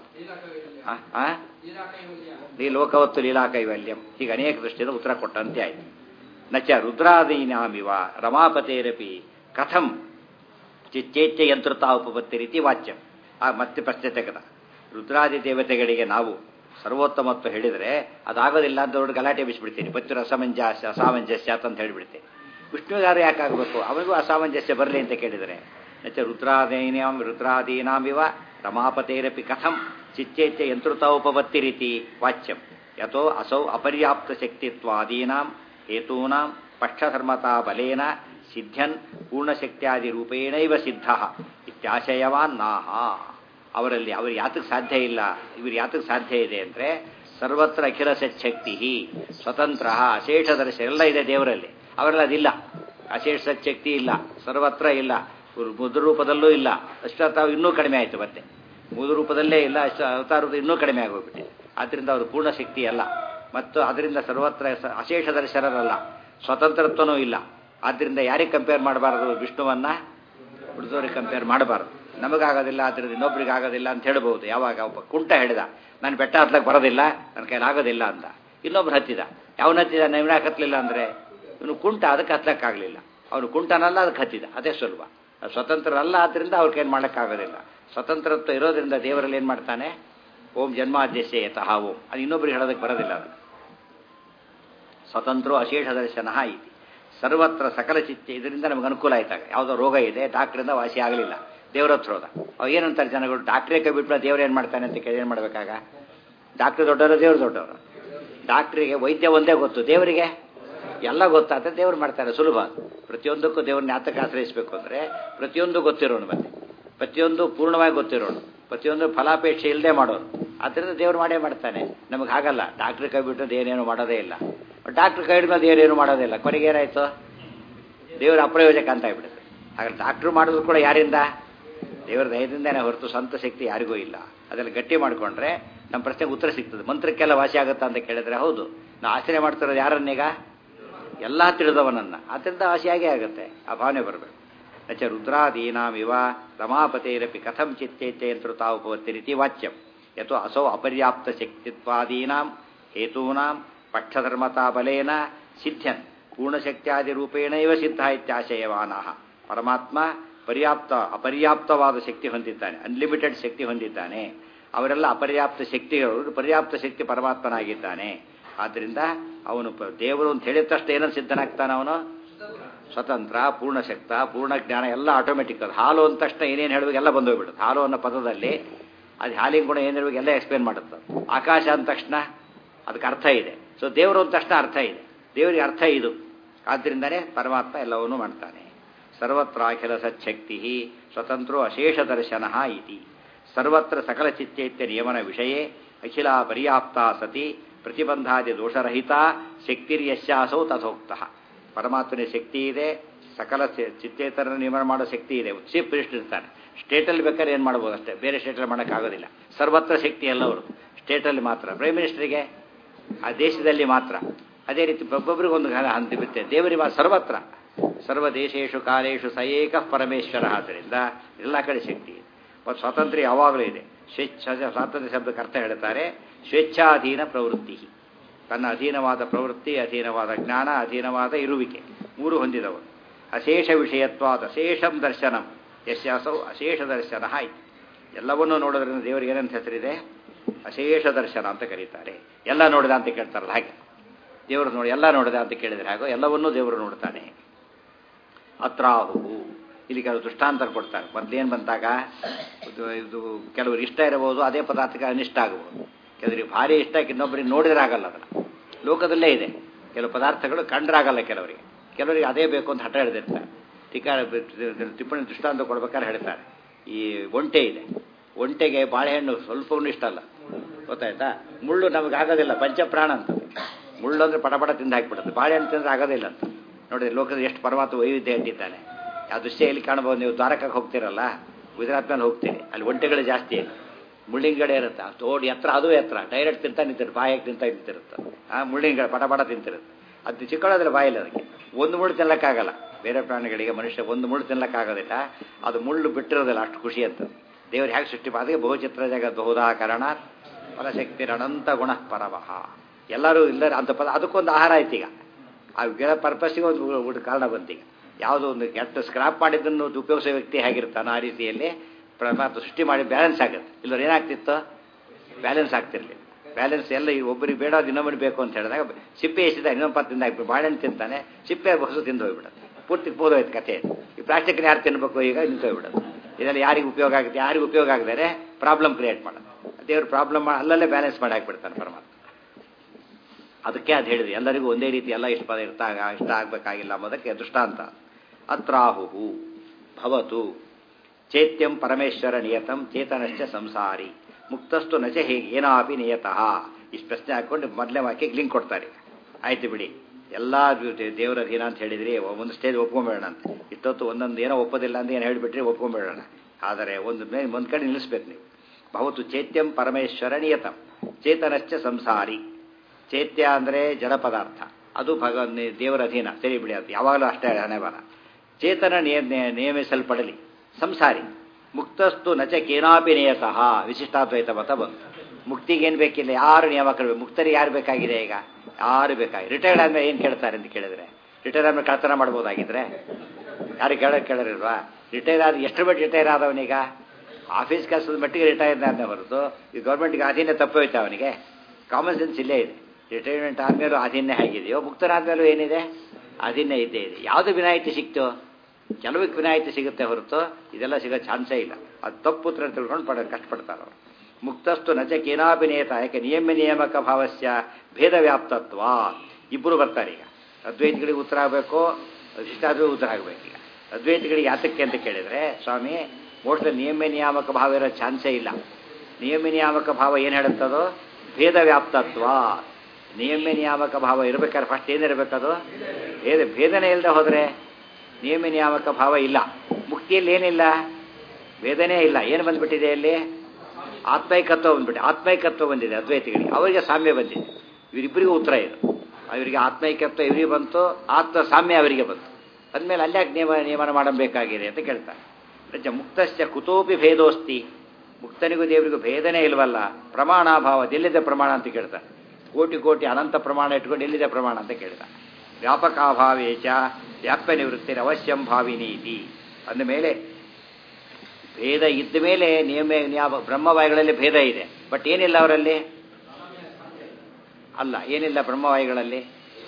ಈ ಲೋಕವತ್ತು ಲೀಲಾ ಕೈವಲ್ಯಂ ಹೀಗೆ ಅನೇಕ ದೃಷ್ಟಿಯಿಂದ ಉತ್ತರ ಕೊಟ್ಟಂತೆ ಆಯಿತು ನಚ ರುದ್ರಾದೀನಾಮಿವ ರಮಾಪತೇರಪಿ ಕಥಂ ಚಿಚ್ಚೇಚ್ಛೆ ಯಂತ್ರತಾ ಉಪಪತ್ತಿ ರೀತಿ ವಾಚ್ಯಂ ಆ ಮತ್ತೆ ಪ್ರಶ್ನೆ ತೆಗೆದ ರುದ್ರಾದಿ ದೇವತೆಗಳಿಗೆ ನಾವು ಸರ್ವೋತ್ತಮತ್ವ ಹೇಳಿದರೆ ಅದಾಗೋದಿಲ್ಲ ಅಂತ ದೊಡ್ಡ ಗಲಾಟೆ ಬಿಸಿಬಿಡ್ತೀನಿ ಪತ್ಯುರ ಅಸಮಂಜಸ್ಯ ಅಸಾಮಂಜಸ್ಯ ಅಂತ ಹೇಳಿಬಿಡ್ತೀನಿ ವಿಷ್ಣುಗಾರು ಯಾಕಾಗಬೇಕು ಅವನಿಗೂ ಅಸಾಮಂಜಸ್ಯ ಬರಲಿ ಅಂತ ಕೇಳಿದರೆ ನಚ ರುದ್ರಾದೀನಾಂ ರುದ್ರಾದೀನಾಮಿವ ರಮಾಪತೇರಪಿ ಕಥಂ ಚಿಚ್ಚೇಚ್ಛೆ ಯಂತ್ರತಾ ಉಪಪತ್ತಿ ರೀತಿ ವಾಚ್ಯಂ ಯಥೋ ಅಸೌ ಅಪರ್ಯಾಪ್ತ ಶಕ್ತಿತ್ವಾದೀನಾಂ ಹೇತೂನಾಂ ಪಕ್ಷಧರ್ಮತಾ ಬಲೇನ ಸಿದ್ಧ್ಯನ್ ಪೂರ್ಣಶಕ್ತಿಯಾದಿ ರೂಪೇಣೈವ ಸಿದ್ಧ ಇತ್ಯಾಶಯವಾನ್ ನಾಹ ಅವರಲ್ಲಿ ಅವರು ಯಾತಕ್ಕೆ ಸಾಧ್ಯ ಇಲ್ಲ ಇವರು ಯಾತಕ್ಕೆ ಸಾಧ್ಯ ಇದೆ ಅಂದರೆ ಸರ್ವತ್ರ ಅಖಿಲ ಸಚ್ಛಕ್ತಿ ಸ್ವತಂತ್ರ ಅಶೇಷ ದರ್ಶ ಎಲ್ಲ ಇದೆ ದೇವರಲ್ಲಿ ಅವರೆಲ್ಲ ಅದಿಲ್ಲ ಅಶೇಷ ಸಚ್ಛಕ್ತಿ ಇಲ್ಲ ಸರ್ವತ್ರ ಇಲ್ಲ ಮುದು ರೂಪದಲ್ಲೂ ಇಲ್ಲ ಅಷ್ಟಾವು ಇನ್ನೂ ಕಡಿಮೆ ಆಯಿತು ಮತ್ತೆ ಮುದು ರೂಪದಲ್ಲೇ ಇಲ್ಲ ಅಷ್ಟು ಅವತಾರದ ಇನ್ನೂ ಕಡಿಮೆ ಆಗೋಗ್ಬಿಟ್ಟಿದೆ ಆದ್ದರಿಂದ ಅವರು ಪೂರ್ಣ ಶಕ್ತಿ ಅಲ್ಲ ಮತ್ತು ಅದರಿಂದ ಸರ್ವತ್ರ ಅಶೇಷ ದರ್ಶನರಲ್ಲ ಸ್ವತಂತ್ರತ್ವನೂ ಇಲ್ಲ ಆದ್ದರಿಂದ ಯಾರಿಗೆ ಕಂಪೇರ್ ಮಾಡಬಾರದು ವಿಷ್ಣುವನ್ನ ಉಳಿದವ್ರಿಗೆ ಕಂಪೇರ್ ಮಾಡಬಾರದು ನಮಗಾಗೋದಿಲ್ಲ ಅದರಿಂದ ಇನ್ನೊಬ್ರಿಗೆ ಆಗೋದಿಲ್ಲ ಅಂತ ಹೇಳ್ಬೋದು ಯಾವಾಗ ಒಬ್ಬ ಕುಂಟ ಹೇಳಿದ ನಾನು ಬೆಟ್ಟ ಹತ್ಲಕ್ಕೆ ಬರೋದಿಲ್ಲ ನನ್ನ ಕೈಲಿ ಆಗೋದಿಲ್ಲ ಅಂತ ಇನ್ನೊಬ್ರು ಹತ್ತಿದ ಯಾವನು ಹತ್ತಿದ ನೀವು ಯಾಕೆ ಹತ್ತಲಿಲ್ಲ ಅಂದರೆ ಇವನು ಕುಂಟ ಅದಕ್ಕೆ ಹತ್ಲಕ್ಕಾಗಲಿಲ್ಲ ಅವನು ಕುಂಟನಲ್ಲ ಅದಕ್ಕೆ ಹತ್ತಿದ ಅದೇ ಸುಲಭ ಸ್ವತಂತ್ರರಲ್ಲ ಆದ್ದರಿಂದ ಅವ್ರಿಗೇನು ಮಾಡೋಕ್ಕಾಗೋದಿಲ್ಲ ಸ್ವತಂತ್ರತ್ವ ಇರೋದ್ರಿಂದ ದೇವರಲ್ಲಿ ಏನು ಮಾಡ್ತಾನೆ ಓಂ ಜನ್ಮಾದ್ಯಸ್ಯ ಯತಃ ಓಂ ಅದು ಇನ್ನೊಬ್ರಿಗೆ ಹೇಳೋದಕ್ಕೆ ಬರೋದಿಲ್ಲ ಅದು ಸ್ವತಂತ್ರೋ ಅಶೇಷ ದರ್ಶನ ಇತಿ ಸರ್ವತ್ರ ಸಕಲ ಚಿತ್ತೆ ಇದರಿಂದ ನಮಗೆ ಅನುಕೂಲ ಆಯ್ತಾಗ ಯಾವುದೋ ರೋಗ ಇದೆ ಡಾಕ್ಟ್ರಿಂದ ವಾಸಿ ಆಗಲಿಲ್ಲ ದೇವ್ರ ಹತ್ರ ಹೋದ ಅವ್ ಏನಂತಾರೆ ಜನಗಳು ಡಾಕ್ಟ್ರೇ ಕೈ ಬಿಟ್ಬಿಟ್ಟು ದೇವ್ರು ಏನು ಮಾಡ್ತಾನೆ ಅಂತ ಕೇಳಿ ಏನು ಮಾಡ್ಬೇಕಾಗ ಡಾಕ್ಟ್ರ್ ದೊಡ್ಡವರು ದೇವ್ರು ದೊಡ್ಡವರು ಡಾಕ್ಟ್ರಿಗೆ ವೈದ್ಯ ಒಂದೇ ಗೊತ್ತು ದೇವರಿಗೆ ಎಲ್ಲ ಗೊತ್ತಾದ್ರೆ ದೇವ್ರು ಮಾಡ್ತಾರೆ ಸುಲಭ ಪ್ರತಿಯೊಂದಕ್ಕೂ ದೇವ್ರನ್ನ ಯಾತಕ್ಕೆ ಆಶ್ರಯಿಸಬೇಕು ಅಂದರೆ ಪ್ರತಿಯೊಂದು ಗೊತ್ತಿರೋನು ಮತ್ತೆ ಪ್ರತಿಯೊಂದು ಪೂರ್ಣವಾಗಿ ಗೊತ್ತಿರೋನು ಪ್ರತಿಯೊಂದು ಫಲಾಪೇಕ್ಷೆ ಇಲ್ಲದೆ ಮಾಡೋನು ಆದ್ದರಿಂದ ದೇವ್ರು ಮಾಡೇ ಮಾಡ್ತಾನೆ ನಮಗೆ ಹಾಗಲ್ಲ ಡಾಕ್ಟ್ರ್ ಕೈ ಬಿಟ್ಟು ಏನೇನು ಮಾಡೋದೇ ಇಲ್ಲ ಡಾಕ್ಟ್ರ್ ಕೈ ಹಿಡಿದು ಏನೇನು ಮಾಡೋದೇ ಇಲ್ಲ ಕೊನೆಗೆ ಏನಾಯ್ತು ದೇವರ ಅಪ್ರಯೋಜಕ ಅಂತ ಆಗ್ಬಿಡುತ್ತೆ ಹಾಗಾದ್ರೆ ಡಾಕ್ಟ್ರು ಮಾಡೋದು ಕೂಡ ಯಾರಿಂದ ದೇವರ ದಯದಿಂದನೇ ಹೊರತು ಸ್ವಂತ ಶಕ್ತಿ ಯಾರಿಗೂ ಇಲ್ಲ ಅದೆಲ್ಲ ಗಟ್ಟಿ ಮಾಡಿಕೊಂಡ್ರೆ ನಮ್ಮ ಪ್ರಶ್ನೆಗೆ ಉತ್ತರ ಸಿಗ್ತದೆ ಮಂತ್ರಕ್ಕೆಲ್ಲ ವಾಸಿ ಆಗುತ್ತಾ ಅಂತ ಕೇಳಿದ್ರೆ ಹೌದು ನಾವು ಆಶ್ರಯ ಮಾಡ್ತಿರೋದು ಯಾರನ್ನೀಗ ಎಲ್ಲ ತಿಳಿದವನನ್ನ ಆದ್ದರಿಂದ ವಾಸಿಯಾಗೇ ಆಗುತ್ತೆ ಆ ಭಾವನೆ ಬರಬೇಕು ನಚ ರುದ್ರಾದೀನಾಮಿವ ರಮಾಪತೇರಪಿ ಕಥಂ ಚಿತ್ತೇತೆ ಅಂತ ತಾವುಪವತ್ತಿ ರೀತಿ ವಾಚ್ಯಂ ಯಥೋ ಅಸೌ ಅಪರ್ಯಾಪ್ತ ಶಕ್ತಿತ್ವಾದೀನಾಂ ಹೇತೂನಾಂ ಪಕ್ಷಧರ್ಮತಾ ಬಲೇನ ಸಿದ್ಧ್ಯನ್ ಪೂರ್ಣಶಕ್ತ್ಯಾದಿರೂಪೇಣ ಇವ ಸಿದ್ಧ ಇತ್ಯಾಶಯವಾನಃ ಪರಮಾತ್ಮ ಪರ್ಯಾಪ್ತ ಅಪರ್ಯಾಪ್ತವಾದ ಶಕ್ತಿ ಹೊಂದಿದ್ದಾನೆ ಅನ್ಲಿಮಿಟೆಡ್ ಶಕ್ತಿ ಹೊಂದಿದ್ದಾನೆ ಅವರೆಲ್ಲ ಅಪರ್ಯಾಪ್ತ ಶಕ್ತಿಗಳು ಪರ್ಯಾಪ್ತ ಶಕ್ತಿ ಪರಮಾತ್ಮನಾಗಿದ್ದಾನೆ ಆದ್ದರಿಂದ ಅವನು ಪ- ದೇವರು ಅಂತ ಹೇಳಿದ ತಕ್ಷಣ ಏನನ್ನು ಸಿದ್ಧನಾಗ್ತಾನೆ ಅವನು ಸ್ವತಂತ್ರ ಪೂರ್ಣಶಕ್ತ ಪೂರ್ಣ ಜ್ಞಾನ ಎಲ್ಲ ಆಟೋಮೆಟಿಕ್ ಅದು ಹಾಲು ಅಂದ ತಕ್ಷಣ ಏನೇನು ಹೇಳಬೇಕು ಎಲ್ಲ ಬಂದೋಗ್ಬಿಡುತ್ತೆ ಹಾಲು ಅನ್ನೋ ಪದದಲ್ಲಿ ಅದು ಹಾಲಿನ ಗುಣ ಏನು ಹೇಳಬೇಕು ಎಲ್ಲ ಎಕ್ಸ್ಪ್ಲೇನ್ ಮಾಡುತ್ತೆ ಆಕಾಶ ಅಂದ ತಕ್ಷಣ ಅದಕ್ಕೆ ಅರ್ಥ ಇದೆ ಸೊ ದೇವರು ಅಂದ ತಕ್ಷಣ ಅರ್ಥ ಇದೆ ದೇವರಿಗೆ ಅರ್ಥ ಇದು ಆದ್ದರಿಂದನೇ ಪರಮಾತ್ಮ ಎಲ್ಲವನ್ನೂ ಮಾಡ್ತಾನೆ ಸರ್ವತ್ರ ಅಖಿಲ ಸಚ್ಛಕ್ತಿ ಸ್ವತಂತ್ರೋ ಅಶೇಷ ದರ್ಶನ ಇತಿ ಸರ್ವತ್ರ ಸಕಲ ಚಿತ್ತೈತ್ಯ ನಿಯಮನ ವಿಷಯೇ ಅಖಿಲ ಪರ್ಯಾಪ್ತ ಸತಿ ಪ್ರತಿಬಂಧಾದಿ ದೋಷರಹಿತ ಶಕ್ತಿರ್ಯಶ್ಯಾಸೌ ತಥೋಕ್ತ ಪರಮಾತ್ಮನ ಶಕ್ತಿ ಇದೆ ಸಕಲ ಚಿ- ಚಿತ್ತೇತರ ನಿಯಮನ ಮಾಡೋ ಶಕ್ತಿ ಇದೆ ಚೀಫ್ ಮಿನಿಸ್ಟರ್ ಇರ್ತಾನೆ ಸ್ಟೇಟಲ್ಲಿ ಬೇಕಾದ್ರೆ ಏನು ಮಾಡ್ಬೋದು ಅಷ್ಟೇ ಬೇರೆ ಸ್ಟೇಟಲ್ಲಿ ಮಾಡೋಕ್ಕಾಗೋದಿಲ್ಲ ಸರ್ವತ್ರ ಶಕ್ತಿ ಎಲ್ಲವರು ಸ್ಟೇಟಲ್ಲಿ ಮಾತ್ರ ಪ್ರೈಮ್ ಮಿನಿಸ್ಟರ್ಗೆ ಆ ದೇಶದಲ್ಲಿ ಮಾತ್ರ ಅದೇ ರೀತಿ ಒಬ್ಬೊಬ್ಬರಿಗೊಂದು ಹಂತಿ ಬಿತ್ತೆ ದೇವರಿಗೆ ಮಾತ್ರ ಸರ್ವತ್ರ ಸರ್ವ ದೇಶೇಶು ಕಾಲೇಶು ಸಯೇಕ ಪರಮೇಶ್ವರ ಆದ್ದರಿಂದ ಎಲ್ಲ ಕಡೆ ಶಕ್ತಿ ಇದೆ ಮತ್ತು ಸ್ವಾತಂತ್ರ್ಯ ಯಾವಾಗಲೂ ಇದೆ ಸ್ವೇಚ್ಛ ಸ್ವಾತಂತ್ರ್ಯ ಶಬ್ದಕ್ಕೆ ಅರ್ಥ ಹೇಳ್ತಾರೆ ಸ್ವೇಚ್ಛಾಧೀನ ಪ್ರವೃತ್ತಿ ತನ್ನ ಅಧೀನವಾದ ಪ್ರವೃತ್ತಿ ಅಧೀನವಾದ ಜ್ಞಾನ ಅಧೀನವಾದ ಇರುವಿಕೆ ಮೂರು ಹೊಂದಿದವರು ಅಶೇಷ ವಿಷಯತ್ವಾದ ಅಶೇಷಂ ದರ್ಶನಂ ಯಶ್ಯಾಸೌ ಅಶೇಷ ದರ್ಶನ ಆಯ್ತು ಎಲ್ಲವನ್ನೂ ನೋಡೋದ್ರಿಂದ ದೇವರಿಗೆ ಏನಂತ ಹೆಸರಿದೆ ಅಶೇಷ ದರ್ಶನ ಅಂತ ಕರೀತಾರೆ ಎಲ್ಲ ನೋಡಿದ ಅಂತ ಕೇಳ್ತಾರಲ್ಲ ಹಾಗೆ ದೇವರು ನೋಡಿ ಎಲ್ಲ ನೋಡಿದ ಅಂತ ಕೇಳಿದ್ರೆ ಹಾಗೋ ಎಲ್ಲವನ್ನೂ ದೇವರು ನೋಡ್ತಾನೆ ಅತ್ರಾಹು ಇಲ್ಲಿ ಕೆಲವು ದೃಷ್ಟಾಂತ ಕೊಡ್ತಾರೆ ಮೊದಲೇನು ಬಂದಾಗ ಇದು ಇದು ಕೆಲವರು ಇಷ್ಟ ಇರಬಹುದು ಅದೇ ಪದಾರ್ಥಕ್ಕೆ ಅನಿಷ್ಟ ಆಗಬಹುದು ಕೆಲವರಿಗೆ ಭಾರಿ ಇಷ್ಟ ಇನ್ನೊಬ್ಬರಿಗೆ ನೋಡಿದ್ರೆ ಆಗಲ್ಲ ಅದನ್ನು ಲೋಕದಲ್ಲೇ ಇದೆ ಕೆಲವು ಪದಾರ್ಥಗಳು ಕಂಡ್ರಾಗಲ್ಲ ಕೆಲವರಿಗೆ ಕೆಲವರಿಗೆ ಅದೇ ಬೇಕು ಅಂತ ಹಠ ಹಿಡಿದಿರ್ತಾರೆ ಟೀಕಾ ಟಿಪ್ಪಣಿ ದೃಷ್ಟಾಂತ ಕೊಡ್ಬೇಕಾದ್ರೆ ಹೇಳ್ತಾರೆ ಈ ಒಂಟೆ ಇದೆ ಒಂಟೆಗೆ ಬಾಳೆಹಣ್ಣು ಸ್ವಲ್ಪವೂ ಇಷ್ಟ ಅಲ್ಲ ಗೊತ್ತಾಯ್ತಾ ಮುಳ್ಳು ನಮಗೆ ಆಗೋದಿಲ್ಲ ಪಂಚಪ್ರಾಣ ಅಂತ ಮುಳ್ಳು ಅಂದ್ರೆ ಪಟ ಪಟ ತಿಂದು ಹಾಕಿಬಿಡುತ್ತೆ ಬಾಳೆಹಣ್ಣು ತಿಂದ್ರೆ ಆಗೋದಿಲ್ಲ ಅಂತ ನೋಡಿ ಲೋಕದ ಎಷ್ಟು ಪರಮಾತ್ಮ ವೈವಿಧ್ಯ ಇಟ್ಟಿದ್ದಾನೆ ಆ ದೃಶ್ಯ ಎಲ್ಲಿ ಕಾಣಬಹುದು ನೀವು ದ್ವಾರಕಕ್ಕೆ ಹೋಗ್ತಿರಲ್ಲ ಗುಜರಾತ್ ಮೇಲೆ ಹೋಗ್ತೀರಿ ಅಲ್ಲಿ ಒಂಟೆಗಳು ಜಾಸ್ತಿ ಇದೆ ಮುಳ್ಳಿಂಗಡೆ ಇರುತ್ತೆ ಆ ತೋಡಿ ಎತ್ತರ ಅದು ಎತ್ತರ ಡೈರೆಕ್ಟ್ ತಿಂತ ನಿಂತಿರುತ್ತೆ ಬಾಯಾಗಿ ತಿಂತ ನಿಂತಿರುತ್ತೆ ಆ ಮುಳ್ಳಿಂಗಡೆ ಪಟ ಪಟ ತಿಂತಿರುತ್ತೆ ಅದು ಚಿಕ್ಕಳೋದ್ರೆ ಬಾಯಿಲ್ಲ ಅದಕ್ಕೆ ಒಂದು ಮುಳ್ಳು ತಿನ್ನಕ್ಕಾಗಲ್ಲ ಬೇರೆ ಪ್ರಾಣಿಗಳಿಗೆ ಮನುಷ್ಯ ಒಂದು ಮುಳ್ಳು ತಿನ್ನಕ್ಕಾಗೋದಿಲ್ಲ ಅದು ಮುಳ್ಳು ಬಿಟ್ಟಿರೋದಿಲ್ಲ ಅಷ್ಟು ಖುಷಿ ಅಂತ ದೇವರು ಹೇಗೆ ಸೃಷ್ಟಿ ಅದಕ್ಕೆ ಬಹುಚಿತ್ರ ಜಗತ್ ಬಹುದಾ ಕಾರಣ ಫಲಶಕ್ತಿ ಅನಂತ ಗುಣ ಪರಮಃ ಎಲ್ಲರೂ ಇಲ್ಲರ ಅಂತ ಪದ ಅದಕ್ಕೊಂದು ಆಹಾರ ಆಯ್ತು ಈಗ ಆ ಗಿಡ ಪರ್ಪಸ್ಸಿಗೆ ಒಂದು ಊಟ ಕಾರಣ ಬಂತೀಗ ಯಾವುದೋ ಒಂದು ಕೆಟ್ಟ ಸ್ಕ್ರಾಪ್ ಮಾಡಿದ್ದನ್ನು ಉಪಯೋಗಿಸೋ ವ್ಯಕ್ತಿ ಹೇಗಿರ್ತಾನೋ ಆ ರೀತಿಯಲ್ಲಿ ಪರಮಾತ್ಮ ಸೃಷ್ಟಿ ಮಾಡಿ ಬ್ಯಾಲೆನ್ಸ್ ಆಗುತ್ತೆ ಇಲ್ಲವ್ರು ಏನಾಗ್ತಿತ್ತು ಬ್ಯಾಲೆನ್ಸ್ ಆಗ್ತಿರ್ಲಿಲ್ಲ ಬ್ಯಾಲೆನ್ಸ್ ಎಲ್ಲ ಈ ಒಬ್ಬರಿಗೆ ಬೇಡ ಅದು ಇನ್ನೊಬ್ಬರಿಗೆ ಬೇಕು ಅಂತ ಹೇಳಿದಾಗ ಸಿಪ್ಪೆ ಎಸಿದ ಇನ್ನೊಂದು ಪತ್ತು ತಿಂದ ಹಾಕ್ಬಿಟ್ಟು ಬಾಳೆಹಣ್ಣು ತಿಂತಾನೆ ಸಿಪ್ಪೆ ಬಸ್ಸು ತಿಂದು ಹೋಗ್ಬಿಡುತ್ತೆ ಪೂರ್ತಿ ಪೋದೋಯ್ತು ಕಥೆ ಈ ಪ್ಲಾಸ್ಟಿಕ್ನ ಯಾರು ತಿನ್ನಬೇಕು ಈಗ ನಿಂತು ಹೋಗ್ಬಿಡೋದು ಇದರಲ್ಲಿ ಯಾರಿಗೆ ಉಪಯೋಗ ಆಗುತ್ತೆ ಯಾರಿಗೆ ಉಪಯೋಗ ಆಗದರೆ ಪ್ರಾಬ್ಲಮ್ ಕ್ರಿಯೇಟ್ ಮಾಡೋದು ದೇವ್ರು ಪ್ರಾಬ್ಲಮ್ ಮಾಡಿ ಅಲ್ಲಲ್ಲೇ ಬ್ಯಾಲೆನ್ಸ್ ಮಾಡಿ ಹಾಕ್ಬಿಡ್ತಾನೆ ಪರಮಾತ್ಮ ಅದಕ್ಕೆ ಅದು ಹೇಳಿದೆ ಎಲ್ಲರಿಗೂ ಒಂದೇ ರೀತಿ ಎಲ್ಲ ಇಷ್ಟ ಪದ ಇರ್ತಾ ಇಷ್ಟ ಆಗಬೇಕಾಗಿಲ್ಲ ಅನ್ನೋದಕ್ಕೆ ದೃಷ್ಟಾಂತ ಅತ್ರಾಹು ಭವತು ಚೇತ್ಯಂ ಪರಮೇಶ್ವರ ನಿಯತಂ ಚೇತನಶ್ಚ ಸಂಸಾರಿ ಮುಕ್ತಸ್ತು ನಚ ಹೇಗೆ ಏನಾಪಿ ನಿಯತಃ ಇಷ್ಟು ಪ್ರಶ್ನೆ ಹಾಕ್ಕೊಂಡು ಮೊದಲೇ ವಾಕ್ಯಕ್ಕೆ ಲಿಂಕ್ ಕೊಡ್ತಾರೆ ಆಯ್ತು ಬಿಡಿ ಎಲ್ಲ ದೇವರ ಅಧೀನ ಅಂತ ಹೇಳಿದ್ರಿ ಒಂದು ಸ್ಟೇಜ್ ಒಪ್ಕೊಂಬೇಡ ಅಂತ ಇಷ್ಟೊತ್ತು ಒಂದೊಂದು ಏನೋ ಒಪ್ಪೋದಿಲ್ಲ ಅಂತ ಏನು ಹೇಳಿಬಿಟ್ರಿ ಒಪ್ಕೊಂಬೇಡೋಣ ಆದರೆ ಒಂದು ಮೇಲೆ ಒಂದು ಕಡೆ ನಿಲ್ಲಿಸ್ಬೇಕು ನೀವು ಭವತು ಚೇತ್ಯಂ ಪರಮೇಶ್ವರ ನಿಯತಂ ಚೇತನಶ್ಚ ಸಂಸಾರಿ ಚೈತ್ಯ ಅಂದರೆ ಜಡ ಪದಾರ್ಥ ಅದು ಭಗವನ್ ದೇವರ ಅಧೀನ ಸರಿ ಬಿಡಿ ಅದು ಯಾವಾಗಲೂ ಅಷ್ಟೇ ಹಣೆ ಬರ ಚೇತನ ನಿಯ ನಿಯಮಿಸಲ್ಪಡಲಿ ಸಂಸಾರಿ ಮುಕ್ತಸ್ತು ನಚ ಕೇನಾಪಿ ನಿಯತಃ ವಿಶಿಷ್ಟಾದ್ವೈತ ಮತ ಬಂತು ಮುಕ್ತಿಗೇನು ಬೇಕಿಲ್ಲ ಯಾರು ನಿಯಮಕರು ಮುಕ್ತರಿಗೆ ಯಾರು ಬೇಕಾಗಿದೆ ಈಗ ಯಾರು ಬೇಕಾಗಿ ರಿಟೈರ್ಡ್ ಆದ್ಮೇಲೆ ಏನು ಕೇಳ್ತಾರೆ ಅಂತ ಕೇಳಿದ್ರೆ ರಿಟೈರ್ ಆದ್ಮೇಲೆ ಕಳ್ತನ ಮಾಡ್ಬೋದಾಗಿದ್ರೆ ಯಾರು ಕೇಳೋಕೆ ಕೇಳೋರಿಲ್ವಾ ರಿಟೈರ್ ಆದ ಎಷ್ಟು ಮಟ್ಟಿಗೆ ರಿಟೈರ್ ಆದವನೀಗ ಆಫೀಸ್ ಕೆಲಸದ ಮಟ್ಟಿಗೆ ರಿಟೈರ್ ಆದ ಹೊರತು ಈ ಗೌರ್ಮೆಂಟ್ಗೆ ಅಧೀನ ತಪ್ಪೋಯ್ತು ಅವನಿಗೆ ಕಾಮನ್ ಸೆನ್ಸ್ ಇಲ್ಲೇ ಇದೆ ರಿಟೈರ್ಮೆಂಟ್ ಆದಮೇಲೂ ಅಧೀನ್ಯ ಹೇಗಿದೆಯೋ ಮುಕ್ತರಾದ್ಮೇಲೂ ಏನಿದೆ ಅಧೀನ್ಯ ಇದ್ದೇ ಇದೆ ಯಾವುದು ವಿನಾಯಿತಿ ಸಿಕ್ತು ಕೆಲವಕ್ಕೆ ವಿನಾಯಿತಿ ಸಿಗುತ್ತೆ ಹೊರತು ಇದೆಲ್ಲ ಸಿಗೋ ಚಾನ್ಸೇ ಇಲ್ಲ ಅದು ತಪ್ಪು ಉತ್ತರ ತಿಳ್ಕೊಂಡು ಪಡ ಕಷ್ಟಪಡ್ತಾರೆ ಅವರು ಮುಕ್ತಸ್ತು ನಚ ಕೇನಾಭಿನೇತ ಯಾಕೆ ನಿಯಮ ನಿಯಾಮಕ ಭಾವಸ್ಯ ಭೇದ ವ್ಯಾಪ್ತತ್ವ ಇಬ್ಬರು ಬರ್ತಾರೆ ಈಗ ಅದ್ವೈತಿಗಳಿಗೆ ಉತ್ತರ ಆಗಬೇಕು ಇಷ್ಟಾದ್ರೂ ಉತ್ತರ ಆಗಬೇಕು ಈಗ ಅದ್ವೈತಿಗಳಿಗೆ ಯಾತಕ್ಕೆ ಅಂತ ಕೇಳಿದರೆ ಸ್ವಾಮಿ ಮೋಸ್ಟ್ಲಿ ನಿಯಮ ನಿಯಾಮಕ ಭಾವ ಇರೋ ಚಾನ್ಸೇ ಇಲ್ಲ ನಿಯಮ ನಿಯಾಮಕ ಭಾವ ಏನು ಹೇಳುತ್ತದೋ ಭೇದ ವ್ಯಾಪ್ತತ್ವ ನಿಯಮ ನಿಯಾಮಕ ಭಾವ ಇರಬೇಕಾದ್ರೆ ಫಸ್ಟ್ ಏನಿರಬೇಕದು ಭೇದ ಭೇದನೆ ಇಲ್ಲದೆ ಹೋದರೆ ನಿಯಮ ನಿಯಾಮಕ ಭಾವ ಇಲ್ಲ ಮುಕ್ತಿಯಲ್ಲಿ ಏನಿಲ್ಲ ವೇದನೆ ಇಲ್ಲ ಏನು ಬಂದ್ಬಿಟ್ಟಿದೆ ಅಲ್ಲಿ ಆತ್ಮೈಕತ್ವ ಬಂದ್ಬಿಟ್ಟು ಆತ್ಮೈಕತ್ವ ಬಂದಿದೆ ಅದ್ವೈತಿಗಳಿಗೆ ಅವರಿಗೆ ಸಾಮ್ಯ ಬಂದಿದೆ ಇವರಿಬ್ಬರಿಗೂ ಉತ್ತರ ಇದು ಅವರಿಗೆ ಆತ್ಮೈಕತ್ವ ಇವರಿಗೆ ಬಂತು ಆತ್ಮ ಸಾಮ್ಯ ಅವರಿಗೆ ಬಂತು ಅಂದಮೇಲೆ ಅಲ್ಯಾಕೆ ನಿಯಮ ನಿಯಮನ ಮಾಡಬೇಕಾಗಿದೆ ಅಂತ ಕೇಳ್ತಾರೆ ರಜ ಮುಕ್ತಸ್ಯ ಕುತೋಪಿ ಭೇದೋಸ್ತಿ ಮುಕ್ತನಿಗೂ ದೇವರಿಗೂ ಭೇದನೇ ಇಲ್ವಲ್ಲ ಪ್ರಮಾಣಾಭಾವ ಎಲ್ಲಿದೆ ಪ್ರಮಾಣ ಅಂತ ಕೇಳ್ತಾರೆ ಕೋಟಿ ಕೋಟಿ ಅನಂತ ಪ್ರಮಾಣ ಇಟ್ಕೊಂಡು ಎಲ್ಲಿದೆ ಪ್ರಮಾಣ ಅಂತ ಕೇಳ್ತಾರೆ ವ್ಯಾಪಕಾಭಾವೇಚ ವ್ಯಾಪ್ಯ ನಿವೃತ್ತಿ ಅವಶ್ಯಂ ಭಾವಿನೀತಿ ಅಂದಮೇಲೆ ಭೇದ ಇದ್ದ ಮೇಲೆ ನಿಯಮ ಯಾವ ಬ್ರಹ್ಮವಾಯುಗಳಲ್ಲಿ ಭೇದ ಇದೆ ಬಟ್ ಏನಿಲ್ಲ ಅವರಲ್ಲಿ ಅಲ್ಲ ಏನಿಲ್ಲ ಬ್ರಹ್ಮವಾಯುಗಳಲ್ಲಿ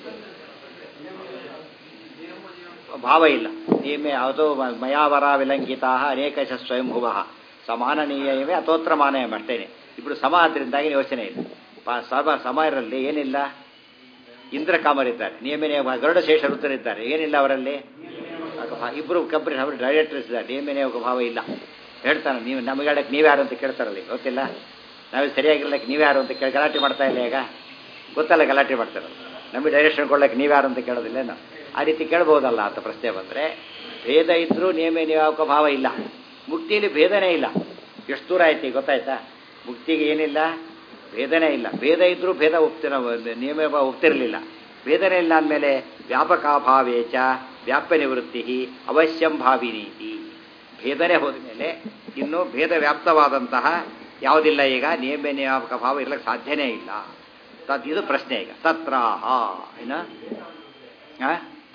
ಭಾವ ಇಲ್ಲ ನಿಯಮ ಯಾವುದೋ ಮಯಾವರ ವಿಲಂಕಿತ ಅನೇಕಶ ಸ್ವಯಂಭುವ ಸಮಾನನೀಯವೇ ಅಥೋತ್ರ ಮಾನಯಂ ಅಷ್ಟೇನೆ ಇಬ್ಬರು ಸಮ ಆದ್ರಿಂದಾಗಿ ಯೋಚನೆ ಇದೆ ಪ- ಸಮ ಸಮಯರಲ್ಲಿ ಏನಿಲ್ಲ ಇಂದ್ರ ಕಾಮರಿದ್ದಾರೆ ನಿಯಮ ನಿಯಮ ಗರುಡ ಶೇಷ ವೃತ್ತರಿದ್ದಾರೆ ಏನಿಲ್ಲ ಅವರಲ್ಲಿ ಇಬ್ಬರು ಕಂಪನಿ ಅವರು ಡೈರೆಕ್ಟರ್ಸ್ ಇದ್ದಾರೆ ನಿಯಮ ನಿಯಮ ಭಾವ ಇಲ್ಲ ಹೇಳ್ತಾನೆ ನೀವು ನಮಗೆ ಹೇಳಕ್ಕೆ ನೀವ್ಯಾರು ಅಂತ ಕೇಳ್ತಾರಲ್ಲ ಈಗ ಗೊತ್ತಿಲ್ಲ ನಾವು ಸರಿಯಾಗಿರ್ಲಕ್ಕೆ ನೀವ್ಯಾರು ಅಂತ ಕೇಳಿ ಗಲಾಟೆ ಮಾಡ್ತಾ ಇಲ್ಲ ಈಗ ಗೊತ್ತಲ್ಲ ಗಲಾಟೆ ಮಾಡ್ತಾರಲ್ಲ ನಮಗೆ ಡೈರೆಕ್ಷನ್ ಕೊಡ್ಲಿಕ್ಕೆ ನೀವ್ಯಾರು ಅಂತ ಕೇಳೋದಿಲ್ಲ ನಾವು ಆ ರೀತಿ ಕೇಳ್ಬೋದಲ್ಲ ಅಂತ ಪ್ರಶ್ನೆ ಬಂದರೆ ಭೇದ ಇದ್ರೂ ನಿಯಮ ನಿಯಾಮಕ ಭಾವ ಇಲ್ಲ ಮುಕ್ತಿಯಲ್ಲಿ ಭೇದನೇ ಇಲ್ಲ ಎಷ್ಟು ದೂರ ಆಯ್ತು ಈಗ ಗೊತ್ತಾಯ್ತಾ ಮುಕ್ತಿಗೆ ಏನಿಲ್ಲ ಭೇದನೇ ಇಲ್ಲ ಭೇದ ಇದ್ರೂ ಭೇದ ಒಪ್ತಿರ ನಿಯಮ ಭಾವ ಒಪ್ತಿರಲಿಲ್ಲ ಭೇದನೇ ಇಲ್ಲ ಅಂದಮೇಲೆ ವ್ಯಾಪಕಾಭಾವೇಚ ವ್ಯಾಪ್ಯ ನಿವೃತ್ತಿ ಅವಶ್ಯಂ ಭಾವಿ ನೀತಿ ಭೇದನೆ ಹೋದ ಮೇಲೆ ಇನ್ನು ಭೇದ ವ್ಯಾಪ್ತವಾದಂತಹ ಯಾವುದಿಲ್ಲ ಈಗ ನಿಯಮ ನಿಯಾಮಕ ಭಾವ ಇರ್ಲಿಕ್ಕೆ ಸಾಧ್ಯನೇ ಇಲ್ಲ ತದ್ ಇದು ಪ್ರಶ್ನೆ ಈಗ ತತ್ರಾಹ ಏನ ಆ?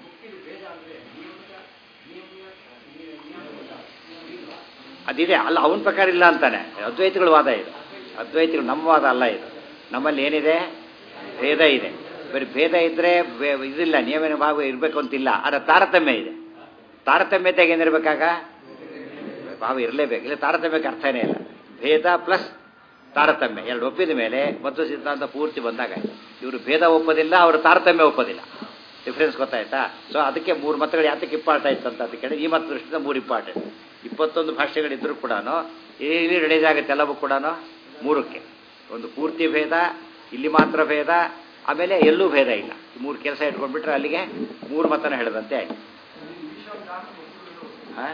ಅದಿದೆ ಅಲ್ಲ ಅವನ ಪ್ರಕಾರ ಇಲ್ಲ ಅಂತಾನೆ ಅದ್ವೈತಿಗಳ ವಾದ ಇದು ಅದ್ವೈತಿಗಳು ನಮ್ಮ ವಾದ ಅಲ್ಲ ಇದು ನಮ್ಮಲ್ಲಿ ಏನಿದೆ ಭೇದ ಇದೆ ಬರೀ ಭೇದ ಇದ್ರೆ ಬೇ- ಇದಿಲ್ಲ ನಿಯಮನ ಭಾಗ ಇರಬೇಕು ಅಂತಿಲ್ಲ ಆದರೆ ತಾರತಮ್ಯ ಇದೆ ತಾರತಮ್ಯತೆಗೆ ಏನಿರ್ಬೇಕಾಗ ಭಾವ ಇರಲೇಬೇಕು ಇಲ್ಲ ತಾರತಮ್ಯಕ್ಕೆ ಅರ್ಥನೇ ಇಲ್ಲ ಭೇದ ಪ್ಲಸ್ ತಾರತಮ್ಯ ಎರಡು ಒಪ್ಪಿದ ಮೇಲೆ ಮತ್ತು ಸಿದ್ಧಾಂತ ಪೂರ್ತಿ ಬಂದಾಗ ಇವರು ಭೇದ ಒಪ್ಪೋದಿಲ್ಲ ಅವರು ತಾರತಮ್ಯ ಒಪ್ಪೋದಿಲ್ಲ ಡಿಫ್ರೆನ್ಸ್ ಗೊತ್ತಾಯ್ತಾ ಸೊ ಅದಕ್ಕೆ ಮೂರು ಮತಗಳು ಯಾತಕ್ಕೆ ಇಂಪಾರ್ಟ್ ಆಯ್ತು ಅಂತ ಅದಕ್ಕೆ ಕೇಳಿ ಈ ಮತ ದೃಷ್ಟಿಯಿಂದ ಮೂರು ಇಂಪಾರ್ಟೆಂಟ್ ಇಪ್ಪತ್ತೊಂದು ಭಾಷೆಗಳಿದ್ರೂ ಕೂಡ ಇಲ್ಲಿ ರಿಲೀಸ್ ಆಗುತ್ತೆ ಎಲ್ಲವೂ ಕೂಡ ಮೂರಕ್ಕೆ ಒಂದು ಪೂರ್ತಿ ಭೇದ ಇಲ್ಲಿ ಮಾತ್ರ ಭೇದ ಆಮೇಲೆ ಎಲ್ಲೂ ಭೇದ ಇಲ್ಲ ಈ ಮೂರು ಕೆಲಸ ಇಟ್ಕೊಂಡ್ಬಿಟ್ರೆ ಅಲ್ಲಿಗೆ ಮೂರು ಮತನ ಹೇಳಿದಂತೆ ಆಯ್ತು ಆ?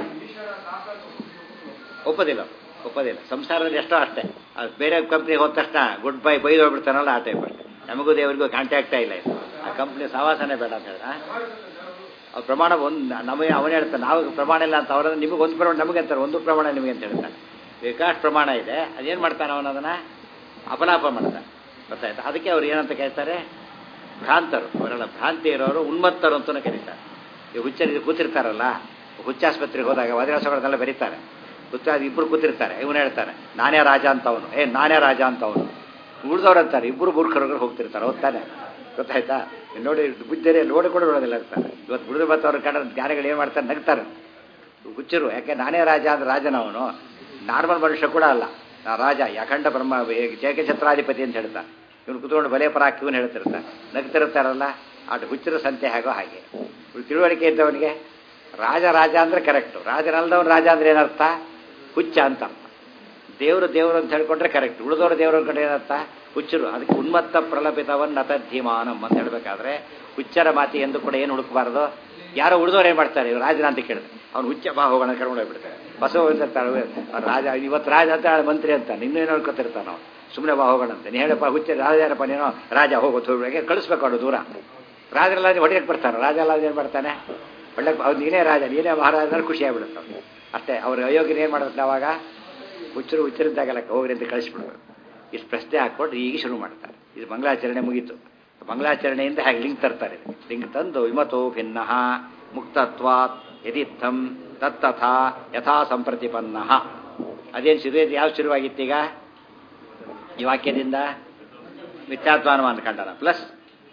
ಒಪ್ಪೋದಿಲ್ಲ ಒಪ್ಪೋದಿಲ್ಲ ಸಂಸಾರದಲ್ಲಿ ಎಷ್ಟೋ ಅಷ್ಟೇ ಅದು ಬೇರೆ ಕಂಪ್ನಿಗೆ ಹೋದ ತಕ್ಷಣ ಗುಡ್ ಬೈ ಬೈದು ಹೋಗ್ಬಿಡ್ತಾನಲ್ಲ ಆ ಟೈಪ್ ಅಷ್ಟೇ ನಮಗೂ ದೇವರಿಗೂ ಕಾಂಟ್ಯಾಕ್ಟೇ ಇಲ್ಲ ಇದು ಆ ಕಂಪ್ನಿ ಸವಾಸನೆ ಬೇಡ ಅಂತ ಹೇಳಿದ ಅವ್ರ ಪ್ರಮಾಣ ಒಂದು ನಮಗೆ ಅವನೇ ಹೇಳ್ತಾನೆ ನಾವು ಪ್ರಮಾಣ ಇಲ್ಲ ಅಂತ ಅವರ ನಿಮಗೆ ಒಂದು ಪ್ರಮಾಣ ನಮಗೆ ಅಂತಾರೆ ಒಂದು ಪ್ರಮಾಣ ನಿಮಗೆ ಅಂತ ಹೇಳ್ತಾನೆ ವಿಕಾಸ್ ಪ್ರಮಾಣ ಇದೆ ಅದೇನು ಮಾಡ್ತಾನೆ ಅವನು ಅದನ್ನು ಅಪಲಾಪ ಮಾಡ್ತಾನೆ ಗೊತ್ತಾಯ್ತಾ ಅದಕ್ಕೆ ಅವ್ರು ಏನಂತ ಕೇಳ್ತಾರೆ ಭ್ರಾಂತರು ಅವರೆಲ್ಲ ಭ್ರಾಂತಿ ಇರೋರು ಉನ್ಮತ್ತರು ಅಂತಲೂ ಕರೀತಾರೆ ಈ ಹುಚ್ಚರು ಕೂತಿರ್ತಾರಲ್ಲ ಹುಚ್ಚಾಸ್ಪತ್ರೆಗೆ ಹೋದಾಗ ವಜ್ರಾಸಗಳನ್ನೆಲ್ಲ ಬರೀತಾರೆ ಹುಚ್ಚ ಇಬ್ಬರು ಕೂತಿರ್ತಾರೆ ಇವನು ಹೇಳ್ತಾನೆ ನಾನೇ ರಾಜ ಅಂತ ಅವನು ಏ ನಾನೇ ರಾಜ ಅಂತ ಅವನು ಉಳಿದವ್ರು ಅಂತಾರೆ ಇಬ್ಬರು ಮೂರ್ಖರು ಹೋಗ್ತಿರ್ತಾರೆ ಹೋಗ್ತಾನೆ ಗೊತ್ತಾಯ್ತಾ ನೋಡಿ ಬುದ್ಧರೇ ನೋಡಿ ಕೂಡ ನೋಡೋದಿಲ್ಲ ಇರ್ತಾರೆ ಇವತ್ತು ಬಿಡಿದು ಬರ್ತವ್ರ ಕಂಡ ಜ್ಞಾನಿಗಳು ಏನು ಮಾಡ್ತಾರೆ ನಗ್ತಾರೆ ಹುಚ್ಚರು ಯಾಕೆ ನಾನೇ ರಾಜ ಅಂದ್ರೆ ರಾಜನ ಅವನು ನಾರ್ಮಲ್ ಮನುಷ್ಯ ಕೂಡ ಅಲ್ಲ ನಾ ರಾಜ ಯಾಕಂಡ ಬ್ರಹ್ಮ ಜಯಕಛತ್ರಾಧಿಪತಿ ಅಂತ ಹೇಳ್ತಾನೆ ಇವನು ಕುತ್ಕೊಂಡು ಬಲೆ ಪರಾಕ್ ಇವನು ಹೇಳ್ತಿರ್ತಾನೆ ನಗ್ತಿರ್ತಾರಲ್ಲ ಅటు ಹುಚ್ಚರ ಸಂತೆ ಹೇಗೋ ಹಾಗೆ ಇವ್ರು ತಿಳುವಳಿಕೆ ಇದ್ದವನಿಗೆ ರಾಜ ರಾಜ ಅಂದ್ರೆ ಕರೆಕ್ಟು ರಾಜನಲ್ದವನು ರಾಜ ಅಂದ್ರೆ ಏನರ್ಥ ಹುಚ್ಚ ಅಂತ ಅರ್ಥ ದೇವರು ದೇವರು ಅಂತ ಹೇಳ್ಕೊಂಡ್ರೆ ಕರೆಕ್ಟ್ ಉಳಿದವರು ದೇವರು ಅನ್ಕೊಂಡ್ರೆ ಏನರ್ಥ ಹುಚ್ಚರು ಅದಕ್ಕೆ ಉನ್ಮತ್ತ ಪ್ರಲಪಿತವನ್ನ ಅತಧ್ಯಮಾನಂ ಅಂತ ಹೇಳ್ಬೇಕಾದ್ರೆ ಹುಚ್ಚರ ಮಾತಿ ಎಂದು ಕೂಡ ಏನು ಹುಡುಕಬಾರ್ದು ಯಾರೋ ಉಳಿದವ್ರು ಏನು ಮಾಡ್ತಾರೆ ಇವ್ರು ರಾಜನ ಅಂತ ಕೇಳಿದ್ರೆ ಅವ್ನು ಹುಚ್ಚ ಬಾ ಹೋಗೋಣ ಕರ್ಕೊಂಡು ಹೋಗ್ಬಿಡ್ತಾರೆ ಬಸವ ಅಂತಾರೆ ಅವ್ನು ರಾಜ ಇವತ್ತು ರಾಜ ಅಂತ ಹೇಳಿ ಮಂತ್ರಿ ಅಂತ ನಿನ್ನೇನು ಹೇಳ್ಕೊತಿರ್ತಾನೆ ನಾವು ಸುಮ್ಮನೆ ಬಾ ಹೋಗೋಣ ಅಂತ ನೀನು ಹೇಳಪ್ಪ ಹುಚ್ಚ ರಾಜ ಯಾರಪ್ಪ ನೀನು ರಾಜ ಹೋಗೋದು ಹೋಗ್ಬಿಡಕ್ಕೆ ಕಳಿಸ್ಬೇಕು ಅವನು ದೂರ ರಾಜರೆಲ್ಲ ಹೊಡೆಯಕ್ಕೆ ಬರ್ತಾನೆ ರಾಜ ಎಲ್ಲ ಏನು ಮಾಡ್ತಾನೆ ಒಳ್ಳೆ ಅವ್ನು ನೀನೇ ರಾಜ ನೀನೇ ಮಹಾರಾಜ ಅಂದ್ರೆ ಖುಷಿ ಆಗ್ಬಿಡುತ್ತೆ ಅವ್ನಿಗೆ ಅಷ್ಟೇ ಅವ್ರ ಅಯೋಗ್ಯನ ಏನು ಮಾಡ್ಬೇಕು ಅವಾಗ ಹುಚ್ಚರು ಹುಚ್ಚರಿದ್ದಾಗಲ್ಲ ಹೋಗ್ರಿ ಅಂತ ಕಳಿಸ್ಬಿಡ್ಬೇಕು ಇಷ್ಟು ಪ್ರಶ್ನೆ ಹಾಕ್ಕೊಂಡು ಈಗ ಶುರು ಮಾಡ್ತಾರೆ ಇದು ಮಂಗಳಾಚರಣೆ ಮುಗೀತು ಮಂಗಳಾಚರಣೆಯಿಂದ ಹಾಗೆ ಲಿಂಕ್ ತರ್ತಾರೆ ಲಿಂಕ್ ತಂದು ವಿಮತೋ ಭಿನ್ನ ಮುಕ್ತತ್ವಾತ್ ಯದಿತ್ತಂ ತತ್ತಥಾ ಯಥಾ ಸಂಪ್ರತಿಪನ್ನ ಅದೇನು ಶುರು ಯಾವ ಶುರುವಾಗಿತ್ತೀಗ ಈ ವಾಕ್ಯದಿಂದ ಮಿಥ್ಯಾತ್ವಾನುಮಾನ ಖಂಡನ ಪ್ಲಸ್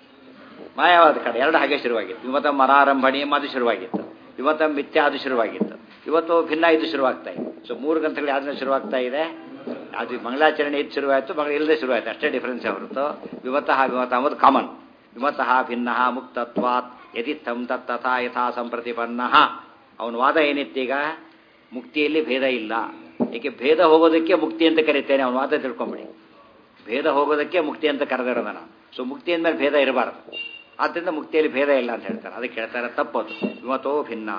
ಮಾಯವಾದ ಕಡೆ ಎರಡು ಹಾಗೆ ಶುರುವಾಗಿತ್ತು ಇವತ್ತ ಮರಾರಂಭಣಿ ಅದು ಶುರುವಾಗಿತ್ತು ಇವತ್ತ ಮಿಥ್ಯಾ ಅದು ಶುರುವಾಗಿತ್ತು ಇವತ್ತು ಭಿನ್ನ ಇದು ಶುರುವಾಗ್ತಾ ಇದೆ ಸೊ ಮೂರು ಗ್ರಂಥಗಳು ಯಾವ್ದನ್ನ ಶುರುವಾಗ್ತಾ ಇದೆ ಅದು ಮಂಗಳಾಚರಣೆ ಇದು ಶುರುವಾಯಿತು ಮಂಗಳ ಇಲ್ಲದೆ ಶುರುವಾಯಿತು ಅಷ್ಟೇ ಡಿಫರೆನ್ಸ್ ಹೊರತು ವಿಮತಃ ವಿಮತ ಅಂಬುದು ಕಾಮನ್ ವಿಮತಃ ಭಿನ್ನ ಮುಕ್ತತ್ವಾತ್ ಯದಿತ್ತಂ ತಥಾ ಯಥಾ ಸಂಪ್ರತಿಪನ್ನ ಅವನ ವಾದ ಏನಿತ್ತೀಗ ಮುಕ್ತಿಯಲ್ಲಿ ಭೇದ ಇಲ್ಲ ಏಕೆ ಭೇದ ಹೋಗೋದಕ್ಕೆ ಮುಕ್ತಿ ಅಂತ ಕರಿತೇನೆ ಅವನ ವಾದ ತಿಳ್ಕೊಂಬಿಡಿ ಭೇದ ಹೋಗೋದಕ್ಕೆ ಮುಕ್ತಿ ಅಂತ ಕರೆದಿರೋದ ನಾನು ಸೊ ಮುಕ್ತಿ ಅಂದಮೇಲೆ ಭೇದ ಇರಬಾರ್ದು ಆದ್ದರಿಂದ ಮುಕ್ತಿಯಲ್ಲಿ ಭೇದ ಇಲ್ಲ ಅಂತ ಹೇಳ್ತಾರೆ ಅದಕ್ಕೆ ಹೇಳ್ತಾರೆ ತಪ್ಪದು ವಿಮತೋ ಭಿನ್ನ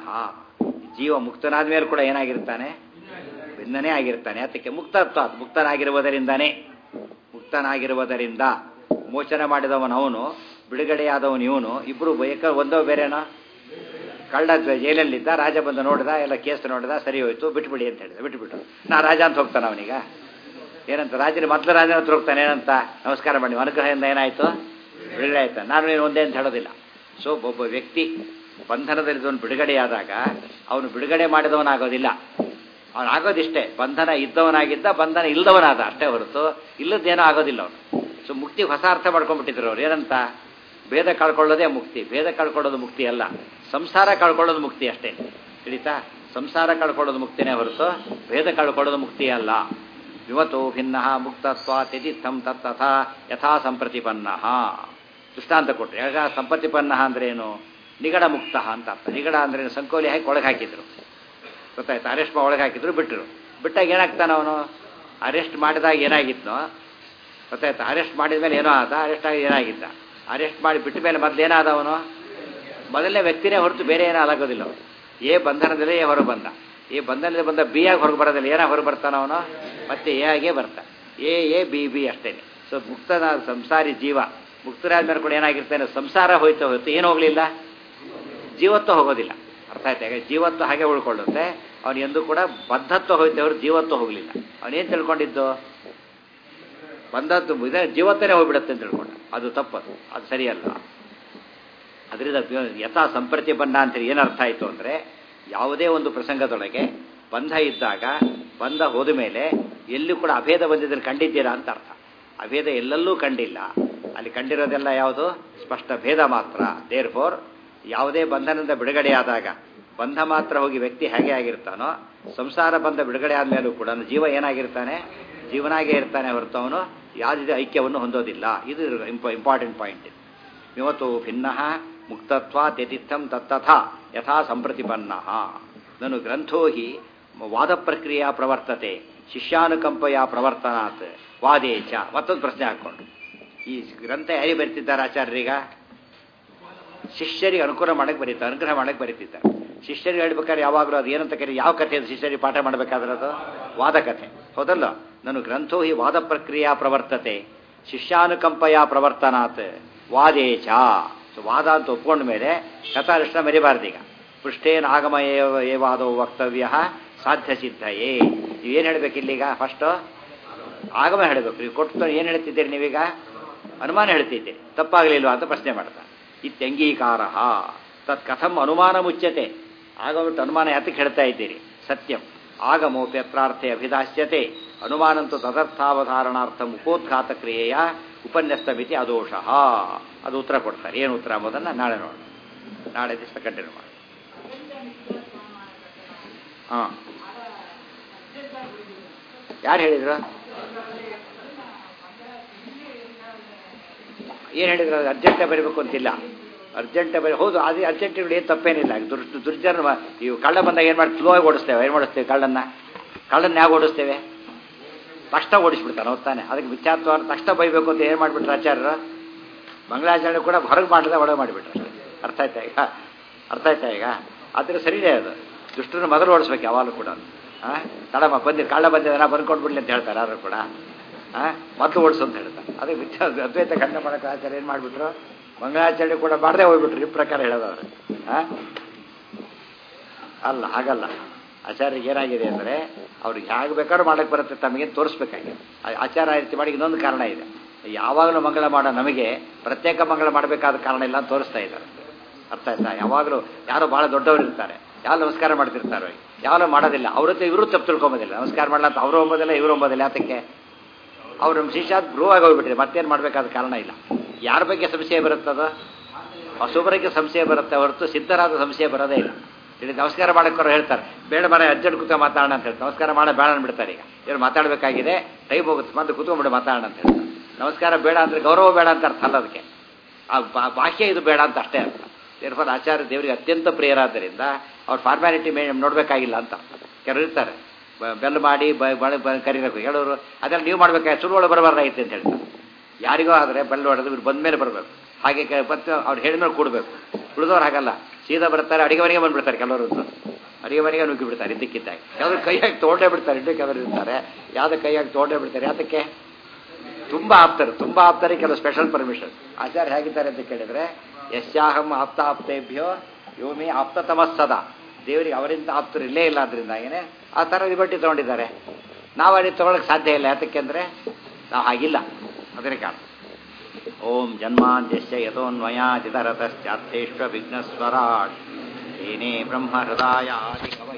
ಜೀವ ಮುಕ್ತನಾದ ಮೇಲೆ ಕೂಡ ಏನಾಗಿರ್ತಾನೆ ಭಿನ್ನನೇ ಆಗಿರ್ತಾನೆ ಅದಕ್ಕೆ ಮುಕ್ತತ್ವ ಮುಕ್ತನಾಗಿರುವುದರಿಂದಾನೇ ಮುಕ್ತನಾಗಿರುವುದರಿಂದ ಮೋಚನ ಮಾಡಿದವನು ಅವನು ಬಿಡುಗಡೆಯಾದವನು ಇವನು ಇಬ್ಬರು ಬಯಕ ಒಂದೋ ಬೇರೆನೋ ಕಳ್ಳ ಜೈಲಲ್ಲಿದ್ದ ರಾಜ ಬಂದು ನೋಡಿದ ಎಲ್ಲ ಕೇಸ್ ನೋಡಿದ ಸರಿ ಹೋಯ್ತು ಬಿಟ್ಬಿಡಿ ಅಂತ ಹೇಳಿದ ಬಿಟ್ಬಿಟ್ಟು ನಾ ರಾಜ ಅಂತ ಹೋಗ್ತಾನೆ ಅವನೀಗ ಏನಂತ ರಾಜನ ಮೊದಲು ರಾಜನ ಹತ್ರ ಹೋಗ್ತಾನೆ ಏನಂತ ನಮಸ್ಕಾರ ಮಾಡಿ ಅನುಗ್ರಹದಿಂದ ಏನಾಯ್ತು ಬಿಡುಗಡೆ ಆಯ್ತು ನಾನು ನೀನು ಒಂದೇ ಅಂತ ಹೇಳೋದಿಲ್ಲ ಸೊ ಒಬ್ಬ ವ್ಯಕ್ತಿ ಬಂಧನದಲ್ಲಿದ್ದವನು ಬಿಡುಗಡೆಯಾದಾಗ ಅವನು ಬಿಡುಗಡೆ ಮಾಡಿದವನಾಗೋದಿಲ್ಲ ಅವನು ಆಗೋದಿಷ್ಟೇ ಬಂಧನ ಇದ್ದವನಾಗಿದ್ದ ಬಂಧನ ಇಲ್ಲದವನಾದ ಅಷ್ಟೇ ಹೊರತು ಇಲ್ಲದ್ದೇನೋ ಆಗೋದಿಲ್ಲ ಅವನು ಸೊ ಮುಕ್ತಿ ಹೊಸ ಅರ್ಥ ಮಾಡ್ಕೊಂಡ್ಬಿಟ್ಟಿದ್ರು ಅವ್ರು ಏನಂತ ಭೇದ ಕಳ್ಕೊಳ್ಳೋದೇ ಮುಕ್ತಿ ಭೇದ ಕಳ್ಕೊಳ್ಳೋದು ಮುಕ್ತಿ ಅಲ್ಲ ಸಂಸಾರ ಕಳ್ಕೊಳ್ಳೋದು ಮುಕ್ತಿ ಅಷ್ಟೇ ತಿಳಿತಾ ಸಂಸಾರ ಕಳ್ಕೊಳ್ಳೋದು ಮುಕ್ತಿನೇ ಹೊರತು ಭೇದ ಕಳ್ಕೊಳ್ಳೋದು ಮುಕ್ತಿ ಅಲ್ಲ ವಿವತೋ ಭಿನ್ನ ಮುಕ್ತತ್ವ ತ್ಯಜಿತ್ತಂ ತತ್ತಥಾ ಯಥಾ ಸಂಪ್ರತಿಪನ್ನ ದೃಷ್ಟಾಂತ ಕೊಟ್ಟರೆ ಯಾಗ ಸಂಪ್ರತಿಪನ್ನ ಅಂದ್ರೆ ಏನು ನಿಗಡ ಮುಕ್ತ ಅಂತ ಅರ್ಥ ನಿಗಡ ಅಂದ್ರೆ ಸಂಕೋಲಿ ಹಾಕಿ ಒಳಗೆ ಹಾಕಿದ್ರು ಗೊತ್ತಾಯ್ತು ಅರೆಸ್ಟ್ ಒಳಗೆ ಹಾಕಿದ್ರು ಬಿಟ್ಟರು ಬಿಟ್ಟಾಗ ಏನಾಗ್ತಾನ ಅವನು ಅರೆಸ್ಟ್ ಮಾಡಿದಾಗ ಏನಾಗಿದ್ನೋ ಗೊತ್ತಾಯ್ತು ಅರೆಸ್ಟ್ ಮಾಡಿದ ಮೇಲೆ ಏನೋ ಆದ ಅರೆಸ್ಟ್ ಆಗಿ ಏನಾಗಿದ್ದ ಅರೆಸ್ಟ್ ಮಾಡಿ ಬಿಟ್ಟ ಮೇಲೆ ಮೊದಲು ಏನಾದ ಅವನು ಮೊದಲನೇ ವ್ಯಕ್ತಿನೇ ಹೊರತು ಬೇರೆ ಏನೋ ಅಲಾಗೋದಿಲ್ಲ ಅವನು ಎ ಬಂಧನದಲ್ಲೇ ಎ ಹೊರಗೆ ಬಂದ ಎ ಬಂಧನದಲ್ಲಿ ಬಂದ ಬಿ ಆಗಿ ಹೊರಗೆ ಬರೋದಿಲ್ಲ ಏನಾಗಿ ಹೊರಗೆ ಬರ್ತಾನ ಅವನು ಮತ್ತೆ ಎ ಆಗೇ ಬರ್ತಾ ಎ ಎ ಬಿ ಬಿ ಅಷ್ಟೇನೆ ಸೊ ಮುಕ್ತನ ಸಂಸಾರಿ ಜೀವ ಮುಕ್ತರಾದ ಮೇಲೆ ಕೂಡ ಏನಾಗಿರ್ತಾನೆ ಸಂಸಾರ ಹೋಯ್ತು ಹೋಯ್ತು ಏನು ಹೋಗಲಿಲ್ಲ ಜೀವತ್ವ ಹೋಗೋದಿಲ್ಲ ಅರ್ಥ ಆಯ್ತಾ ಈಗ ಜೀವತ್ವ ಹಾಗೆ ಉಳ್ಕೊಳ್ಳುತ್ತೆ ಅವನು ಎಂದೂ ಕೂಡ ಬದ್ಧತ್ವ ಹೋಯ್ತು ಅವರು ಜೀವತ್ವ ಹೋಗಲಿಲ್ಲ ಅವನೇನು ತಿಳ್ಕೊಂಡಿದ್ದು ಬಂದದ್ದು ಇದೇ ಜೀವತ್ತನೇ ಹೋಗ್ಬಿಡುತ್ತೆ ಅಂತ ತಿಳ್ಕೊಂಡ ಅದು ತಪ್ಪದು ಅದು ಸರಿಯಲ್ಲ ಅದರಿಂದ ಯಥಾ ಸಂಪ್ರತಿ ಬಂಧ ಅಂತೇಳಿ ಏನರ್ಥ ಆಯಿತು ಅಂದರೆ ಯಾವುದೇ ಒಂದು ಪ್ರಸಂಗದೊಳಗೆ ಬಂಧ ಇದ್ದಾಗ ಬಂಧ ಹೋದ ಮೇಲೆ ಎಲ್ಲಿ ಕೂಡ ಅಭೇದ ಬಂದಿದ್ರೆ ಕಂಡಿದ್ದೀರಾ ಅಂತ ಅರ್ಥ ಅಭೇದ ಎಲ್ಲಲ್ಲೂ ಕಂಡಿಲ್ಲ ಅಲ್ಲಿ ಕಂಡಿರೋದೆಲ್ಲ ಯಾವುದು ಸ್ಪಷ್ಟ ಭೇದ ಮಾತ್ರ ದೇರ್ ಫೋರ್ ಯಾವುದೇ ಬಂಧನದಿಂದ ಬಿಡುಗಡೆಯಾದಾಗ ಬಂಧ ಮಾತ್ರ ಹೋಗಿ ವ್ಯಕ್ತಿ ಹೇಗೆ ಆಗಿರ್ತಾನೋ ಸಂಸಾರ ಬಂಧ ಬಿಡುಗಡೆ ಆದಮೇಲೂ ಕೂಡ ಜೀವ ಏನಾಗಿರ್ತಾನೆ ಜೀವನಾಗೇ ಇರ್ತಾನೆ ಹೊರತು ಅವನು ಯಾವುದೇ ಐಕ್ಯವನ್ನು ಹೊಂದೋದಿಲ್ಲ ಇದು ಇಂಪಾರ್ಟೆಂಟ್ ಪಾಯಿಂಟ್ ಇದು ಇವತ್ತು ಭಿನ್ನ ಮುಕ್ತತ್ವ ತ್ಯತಿತ್ಥಂ ತತ್ತಥ ಯಥಾ ಸಂಪ್ರತಿಪನ್ನ ನಾನು ಗ್ರಂಥೋ ಹಿ ವಾದ ಪ್ರಕ್ರಿಯೆ ಪ್ರವರ್ತತೆ ಶಿಷ್ಯಾನುಕಂಪಯ ಪ್ರವರ್ತನಾತ್ ವಾದೇಚ ಮತ್ತೊಂದು ಪ್ರಶ್ನೆ ಹಾಕ್ಕೊಂಡು ಈ ಗ್ರಂಥ ಯಾರಿಗೆ ಬರೀತಿದ್ದಾರೆ ಆಚಾರ್ಯರೀಗ ಶಿಷ್ಯರಿಗೆ ಅನುಕೂಲ ಮಾಡಕ್ಕೆ ಬರೀತಾರೆ ಅನುಗ್ರಹ ಮಾಡಕ್ಕೆ ಬರೀತಿದ್ದಾರೆ ಶಿಷ್ಯರಿಗೆ ಹೇಳ್ಬೇಕಾದ್ರೆ ಯಾವಾಗಲೂ ಅದು ಏನಂತ ಕರಿ ಯಾವ ಕಥೆ ಅದು ಶಿಷ್ಯರಿಗೆ ಪಾಠ ಮಾಡಬೇಕಾದ್ರೆ ಅದು ವಾದ ಕಥೆ ಹೌದಲ್ಲ ನಾನು ಗ್ರಂಥೋ ಹಿ ವಾದ ಪ್ರಕ್ರಿಯೆ ಪ್ರವರ್ತತೆ ಶಿಷ್ಯಾನುಕಂಪಯ ಪ್ರವರ್ತನಾತ್ ವಾದೇಚ ಸೊ ವಾದ ಅಂತ ಒಪ್ಕೊಂಡ ಮೇಲೆ ಕಥಾರಿಷ್ಟ ಮರಿಬಾರ್ದೀಗ ಪೃಷ್ಠೇನ ಆಗಮ ಏವಾದೋ ವಕ್ತವ್ಯ ಸಾಧ್ಯ ಸಿದ್ಧಯೇ ನೀವೇನು ಹೇಳ್ಬೇಕು ಇಲ್ಲೀಗ ಫಸ್ಟು ಆಗಮ ಹೇಳಬೇಕು ನೀವು ಕೊಟ್ಟು ಏನು ಹೇಳ್ತಿದ್ದೀರಿ ನೀವೀಗ ಅನುಮಾನ ಹೇಳ್ತಿದ್ದೀರಿ ತಪ್ಪಾಗಲಿಲ್ವಾ ಅಂತ ಪ್ರಶ್ನೆ ಮಾಡ್ತಾ ಇತ್ಯಂಗೀಕಾರ ತತ್ ಕಥಂ ಅನುಮಾನ ಮುಚ್ಚತೆ ಆಗಬಿಟ್ಟು ಅನುಮಾನ ಯಾತಕ್ಕೆ ಹೇಳ್ತಾ ಇದ್ದೀರಿ ಸತ್ಯಂ ಆಗಮೋಪ್ಯತ್ರಾರ್ಥೆ ಅಭಿದಾಸ್ಯತೆ ಅನುಮಾನಂತು ತದರ್ಥಾವಧಾರಣಾರ್ಥ ಮುಖೋದ್ಘಾತ ಕ್ರಿಯೆಯ ಉಪನ್ಯಸ್ತ ಮಿತಿ ಅದೋಷ ಅದು ಉತ್ತರ ಕೊಡ್ತಾರೆ ಏನು ಉತ್ತರ ಎಂಬುದನ್ನು ನಾಳೆ ನೋಡೋಣ ನಾಳೆ ದಿವಸ ಕಂಟಿನ್ಯೂ ಮಾಡಿ ಹಾಂ ಯಾರು ಹೇಳಿದ್ರು ಏನು ಹೇಳಿದ್ರು ಅದು ಅರ್ಜೆಂಟೇ ಬರೀಬೇಕು ಅಂತಿಲ್ಲ ಅರ್ಜೆಂಟೇ ಬರೀ ಹೌದು ಅದೇ ಅರ್ಜೆಂಟ್ಗಳು ಏನು ತಪ್ಪೇನಿಲ್ಲ ದುರ್ ದುರ್ಜನ ಇವು ಕಳ್ಳ ಬಂದಾಗ ಏನು ಮಾಡಿ ಸ್ಲೋ ಆಗಿ ಓಡಿಸ್ತೇವೆ ಏನು ಮಾಡಿಸ್ತೇವೆ ಕಳ್ಳನ್ನ ಕಳ್ಳನ್ನ ಯಾಕೆ ಓಡಿಸ್ತೇವೆ ತಕ್ಷಣ ಓಡಿಸ್ಬಿಡ್ತಾನೆ ಹೋಗ್ತಾನೆ ಅದಕ್ಕೆ ಮಿಥ್ಯಾತ್ವ ತಕ್ಷಣ ಬೈಬೇಕು ಅಂತ ಏನು ಮಾಡಿಬಿಟ್ರು ಆಚಾರ್ಯರು ಮಂಗಳಾಚರಣೆ ಕೂಡ ಹೊರಗೆ ಮಾಡಿದೆ ಒಳಗೆ ಮಾಡಿಬಿಟ್ರು ಅರ್ಥ ಆಯ್ತಾ ಈಗ ಅರ್ಥ ಆಯ್ತಾ ಈಗ ಆದರೆ ಸರಿಯೇ ಅದು ದುಷ್ಟರನ್ನು ಮೊದಲು ಓಡಿಸ್ಬೇಕು ಯಾವಾಗಲೂ ಕೂಡ ಹಾಂ ತಡಮ್ಮ ಬಂದು ಕಳ್ಳ ಬಂದಿದೆ ನಾ ಬಂದ್ಕೊಂಡ್ಬಿಡ್ಲಿ ಅಂತ ಹೇಳ್ತಾರೆ ಯಾರು ಕೂಡ ಹಾಂ ಮೊದಲು ಓಡಿಸು ಅಂತ ಹೇಳ್ತಾರೆ ಅದಕ್ಕೆ ಮಿಥ್ಯಾ ಅದ್ವೈತ ಖಂಡ ಮಾಡೋಕೆ ಆಚಾರ್ಯ ಏನು ಮಾಡಿಬಿಟ್ರು ಮಂಗಳಾಚರಣೆ ಕೂಡ ಮಾಡದೆ ಹೋಗ್ಬಿಟ್ರು ಈ ಪ್ರಕಾರ ಹೇಳೋದವ್ರು ಹಾಂ ಅಲ್ಲ ಹಾಗಲ್ಲ ಆಚಾರ್ಯಗೆ ಏನಾಗಿದೆ ಅಂದರೆ ಅವ್ರಿಗೆ ಹೇಗೆ ಬೇಕಾದ್ರೂ ಮಾಡಕ್ಕೆ ಬರುತ್ತೆ ತಮಗೇನು ತೋರಿಸ್ಬೇಕಾಗಿದೆ ಆಚಾರ ಆ ರೀತಿ ಮಾಡಿ ಇನ್ನೊಂದು ಕಾರಣ ಇದೆ ಯಾವಾಗಲೂ ಮಂಗಳ ಮಾಡೋ ನಮಗೆ ಪ್ರತ್ಯೇಕ ಮಂಗಳ ಮಾಡಬೇಕಾದ ಕಾರಣ ಇಲ್ಲ ಅಂತ ತೋರಿಸ್ತಾ ಇದ್ದಾರೆ ಅರ್ಥ ಆಯ್ತಾ ಯಾವಾಗಲೂ ಯಾರೋ ಭಾಳ ದೊಡ್ಡವರು ಇರ್ತಾರೆ ಯಾವ ನಮಸ್ಕಾರ ಮಾಡ್ತಿರ್ತಾರೆ ಯಾವಾಗಲೂ ಮಾಡೋದಿಲ್ಲ ಅವ್ರ ಹತ್ರ ಇವರು ತಪ್ಪು ತಿಳ್ಕೊಂಬೋದಿಲ್ಲ ನಮಸ್ಕಾರ ಮಾಡಲ್ಲ ಅಂತ ಅವರು ಒಂಬೋದಿಲ್ಲ ಇವರು ಒಂಬೋದಿಲ್ಲ ಯಾತಕ್ಕೆ ಅವ್ರು ನಮ್ಮ ಶಿಷ್ಯ ಗ್ರೋ ಆಗಿ ಹೋಗ್ಬಿಟ್ಟಿದೆ ಮತ್ತೇನು ಮಾಡಬೇಕಾದ ಕಾರಣ ಇಲ್ಲ ಯಾರ ಬಗ್ಗೆ ಸಂಶಯ ಬರುತ್ತದ ಹೊಸೊಬ್ಬರಿಗೆ ಸಂಶಯ ಬರುತ್ತೆ ಹೊರತು ಸಿದ್ಧರಾದ ಸಂಶಯ ಬರೋದೇ ಇಲ್ಲ ಇಲ್ಲಿ ನಮಸ್ಕಾರ ಮಾಡೋಕ್ಕೋರು ಹೇಳ್ತಾರೆ ಬೇಡ ಮನೆ ಅರ್ಜೆಂಟ್ ಕೂತ ಮಾತಾಡೋಣ ಅಂತ ಹೇಳ್ತಾರೆ ನಮಸ್ಕಾರ ಮಾಡೋ ಬೇಡ ಅಂದ್ಬಿಡ್ತಾರೆ ಈಗ ಇವ್ರು ಮಾತಾಡಬೇಕಾಗಿದೆ ಟೈಮ್ ಹೋಗುತ್ತೆ ಮತ್ತೆ ಕೂತ್ಕೊಂಡ್ಬಿಟ್ಟು ಮಾತಾಡೋಣ ಅಂತ ಹೇಳ್ತಾರೆ ನಮಸ್ಕಾರ ಬೇಡ ಅಂದರೆ ಗೌರವ ಬೇಡ ಅಂತ ಅರ್ಥ ಅಲ್ಲ ಅದಕ್ಕೆ ಆ ಬಾ- ಬಾಹ್ಯ ಇದು ಬೇಡ ಅಂತ ಅಷ್ಟೇ ಅರ್ಥ ದೇರ್ಫೋರ್ ಆಚಾರ್ಯ ದೇವರಿಗೆ ಅತ್ಯಂತ ಪ್ರಿಯರಾದ್ದರಿಂದ ಅವ್ರ ಫಾರ್ಮ್ಯಾಲಿಟಿ ಮೇ ನೋಡಬೇಕಾಗಿಲ್ಲ ಅಂತ ಕೆಲವರು ಇರ್ತಾರೆ ಬ- ಬೆಲ್ ಮಾಡಿ ಬ- ಬ- ಬ- ಕರೀಬೇಕು ಹೇಳೋರು ಅದೆಲ್ಲ ನೀವು ಮಾಡ್ಬೇಕಾಗಿ ಸುರುವಳು ಬರಬಾರ್ದಾಯ್ತು ಅಂತ ಹೇಳ್ತಾರೆ ಯಾರಿಗೋ ಆದರೆ ಬೆಲ್ ಹೊಡೆದು ಇವ್ರು ಬಂದ ಮೇಲೆ ಬರಬೇಕು ಹಾಗೆ ಕೆ- ಬಂತು ಅವ್ರು ಹೇಳಿದ್ಮೇಲೆ ಕೂಡಬೇಕು ಉಳಿದವ್ರು ಹಾಗಲ್ಲ ಸೀದಾ ಬರ್ತಾರೆ ಅಡಿಗೆ ಮನೆಗೆ ಬಂದ್ಬಿಡ್ತಾರೆ ಕೆಲವರು ಅಡಿಗೆ ಮನೆಗೆ ನುಗ್ಗಿ ಬಿಡ್ತಾರೆ ಇದ್ದಕ್ಕಿದ್ದಾಗ ಕೆಲವರು ಕೈಯಾಗಿ ತೊಗೊಂಡೇ ಬಿಡ್ತಾರೆ ಇನ್ನೂ ಕೆಲವರು ಇರ್ತಾರೆ ಯಾವುದೇ ಕೈಯಾಗಿ ತೊಗೊಂಡೇ ಬಿಡ್ತಾರೆ ಯಾತಕ್ಕೆ ತುಂಬ ಆಪ್ತರು ತುಂಬ ಆಪ್ತರಿಗೆ ಕೆಲವು ಸ್ಪೆಷಲ್ ಪರ್ಮಿಷನ್ ಆಚಾರ್ಯ ಹೇಗಿದ್ದಾರೆ ಅಂತ ಕೇಳಿದ್ರೆ ಯಶ್ಯಾಹಂ ಆಪ್ತ ಆಪ್ತೇಭ್ಯೋ ಯೋಮಿ ಆಪ್ತತಮಸ್ಸದ ದೇವರಿಗೆ ಅವರಿಂದ ಆಪ್ತರು ಇಲ್ಲೇ ಇಲ್ಲ ಅದರಿಂದಾಗೇನೆ ಆ ಥರ ಲಿಬರ್ಟಿ ತೊಗೊಂಡಿದ್ದಾರೆ ನಾವು ಅಲ್ಲಿ ತೊಗೊಳಕ್ಕೆ ಸಾಧ್ಯ ಇಲ್ಲ ಯಾತಕ್ಕೆ ಅಂದರೆ ನಾವು ಹಾಗಿಲ್ಲ ಅದರ ಕಾರಣ ಓಂ ಜನ್ಮಾದ್ಯಸ್ಯ ಯಥೋನ್ಮಯಾದಿತರತಶ್ಚಾರ್ಥೇಶ್ವ ವಿಘ್ನಸ್ವರಾಟ್ ಏನೇ ಬ್ರಹ್ಮ ಹೃದಯ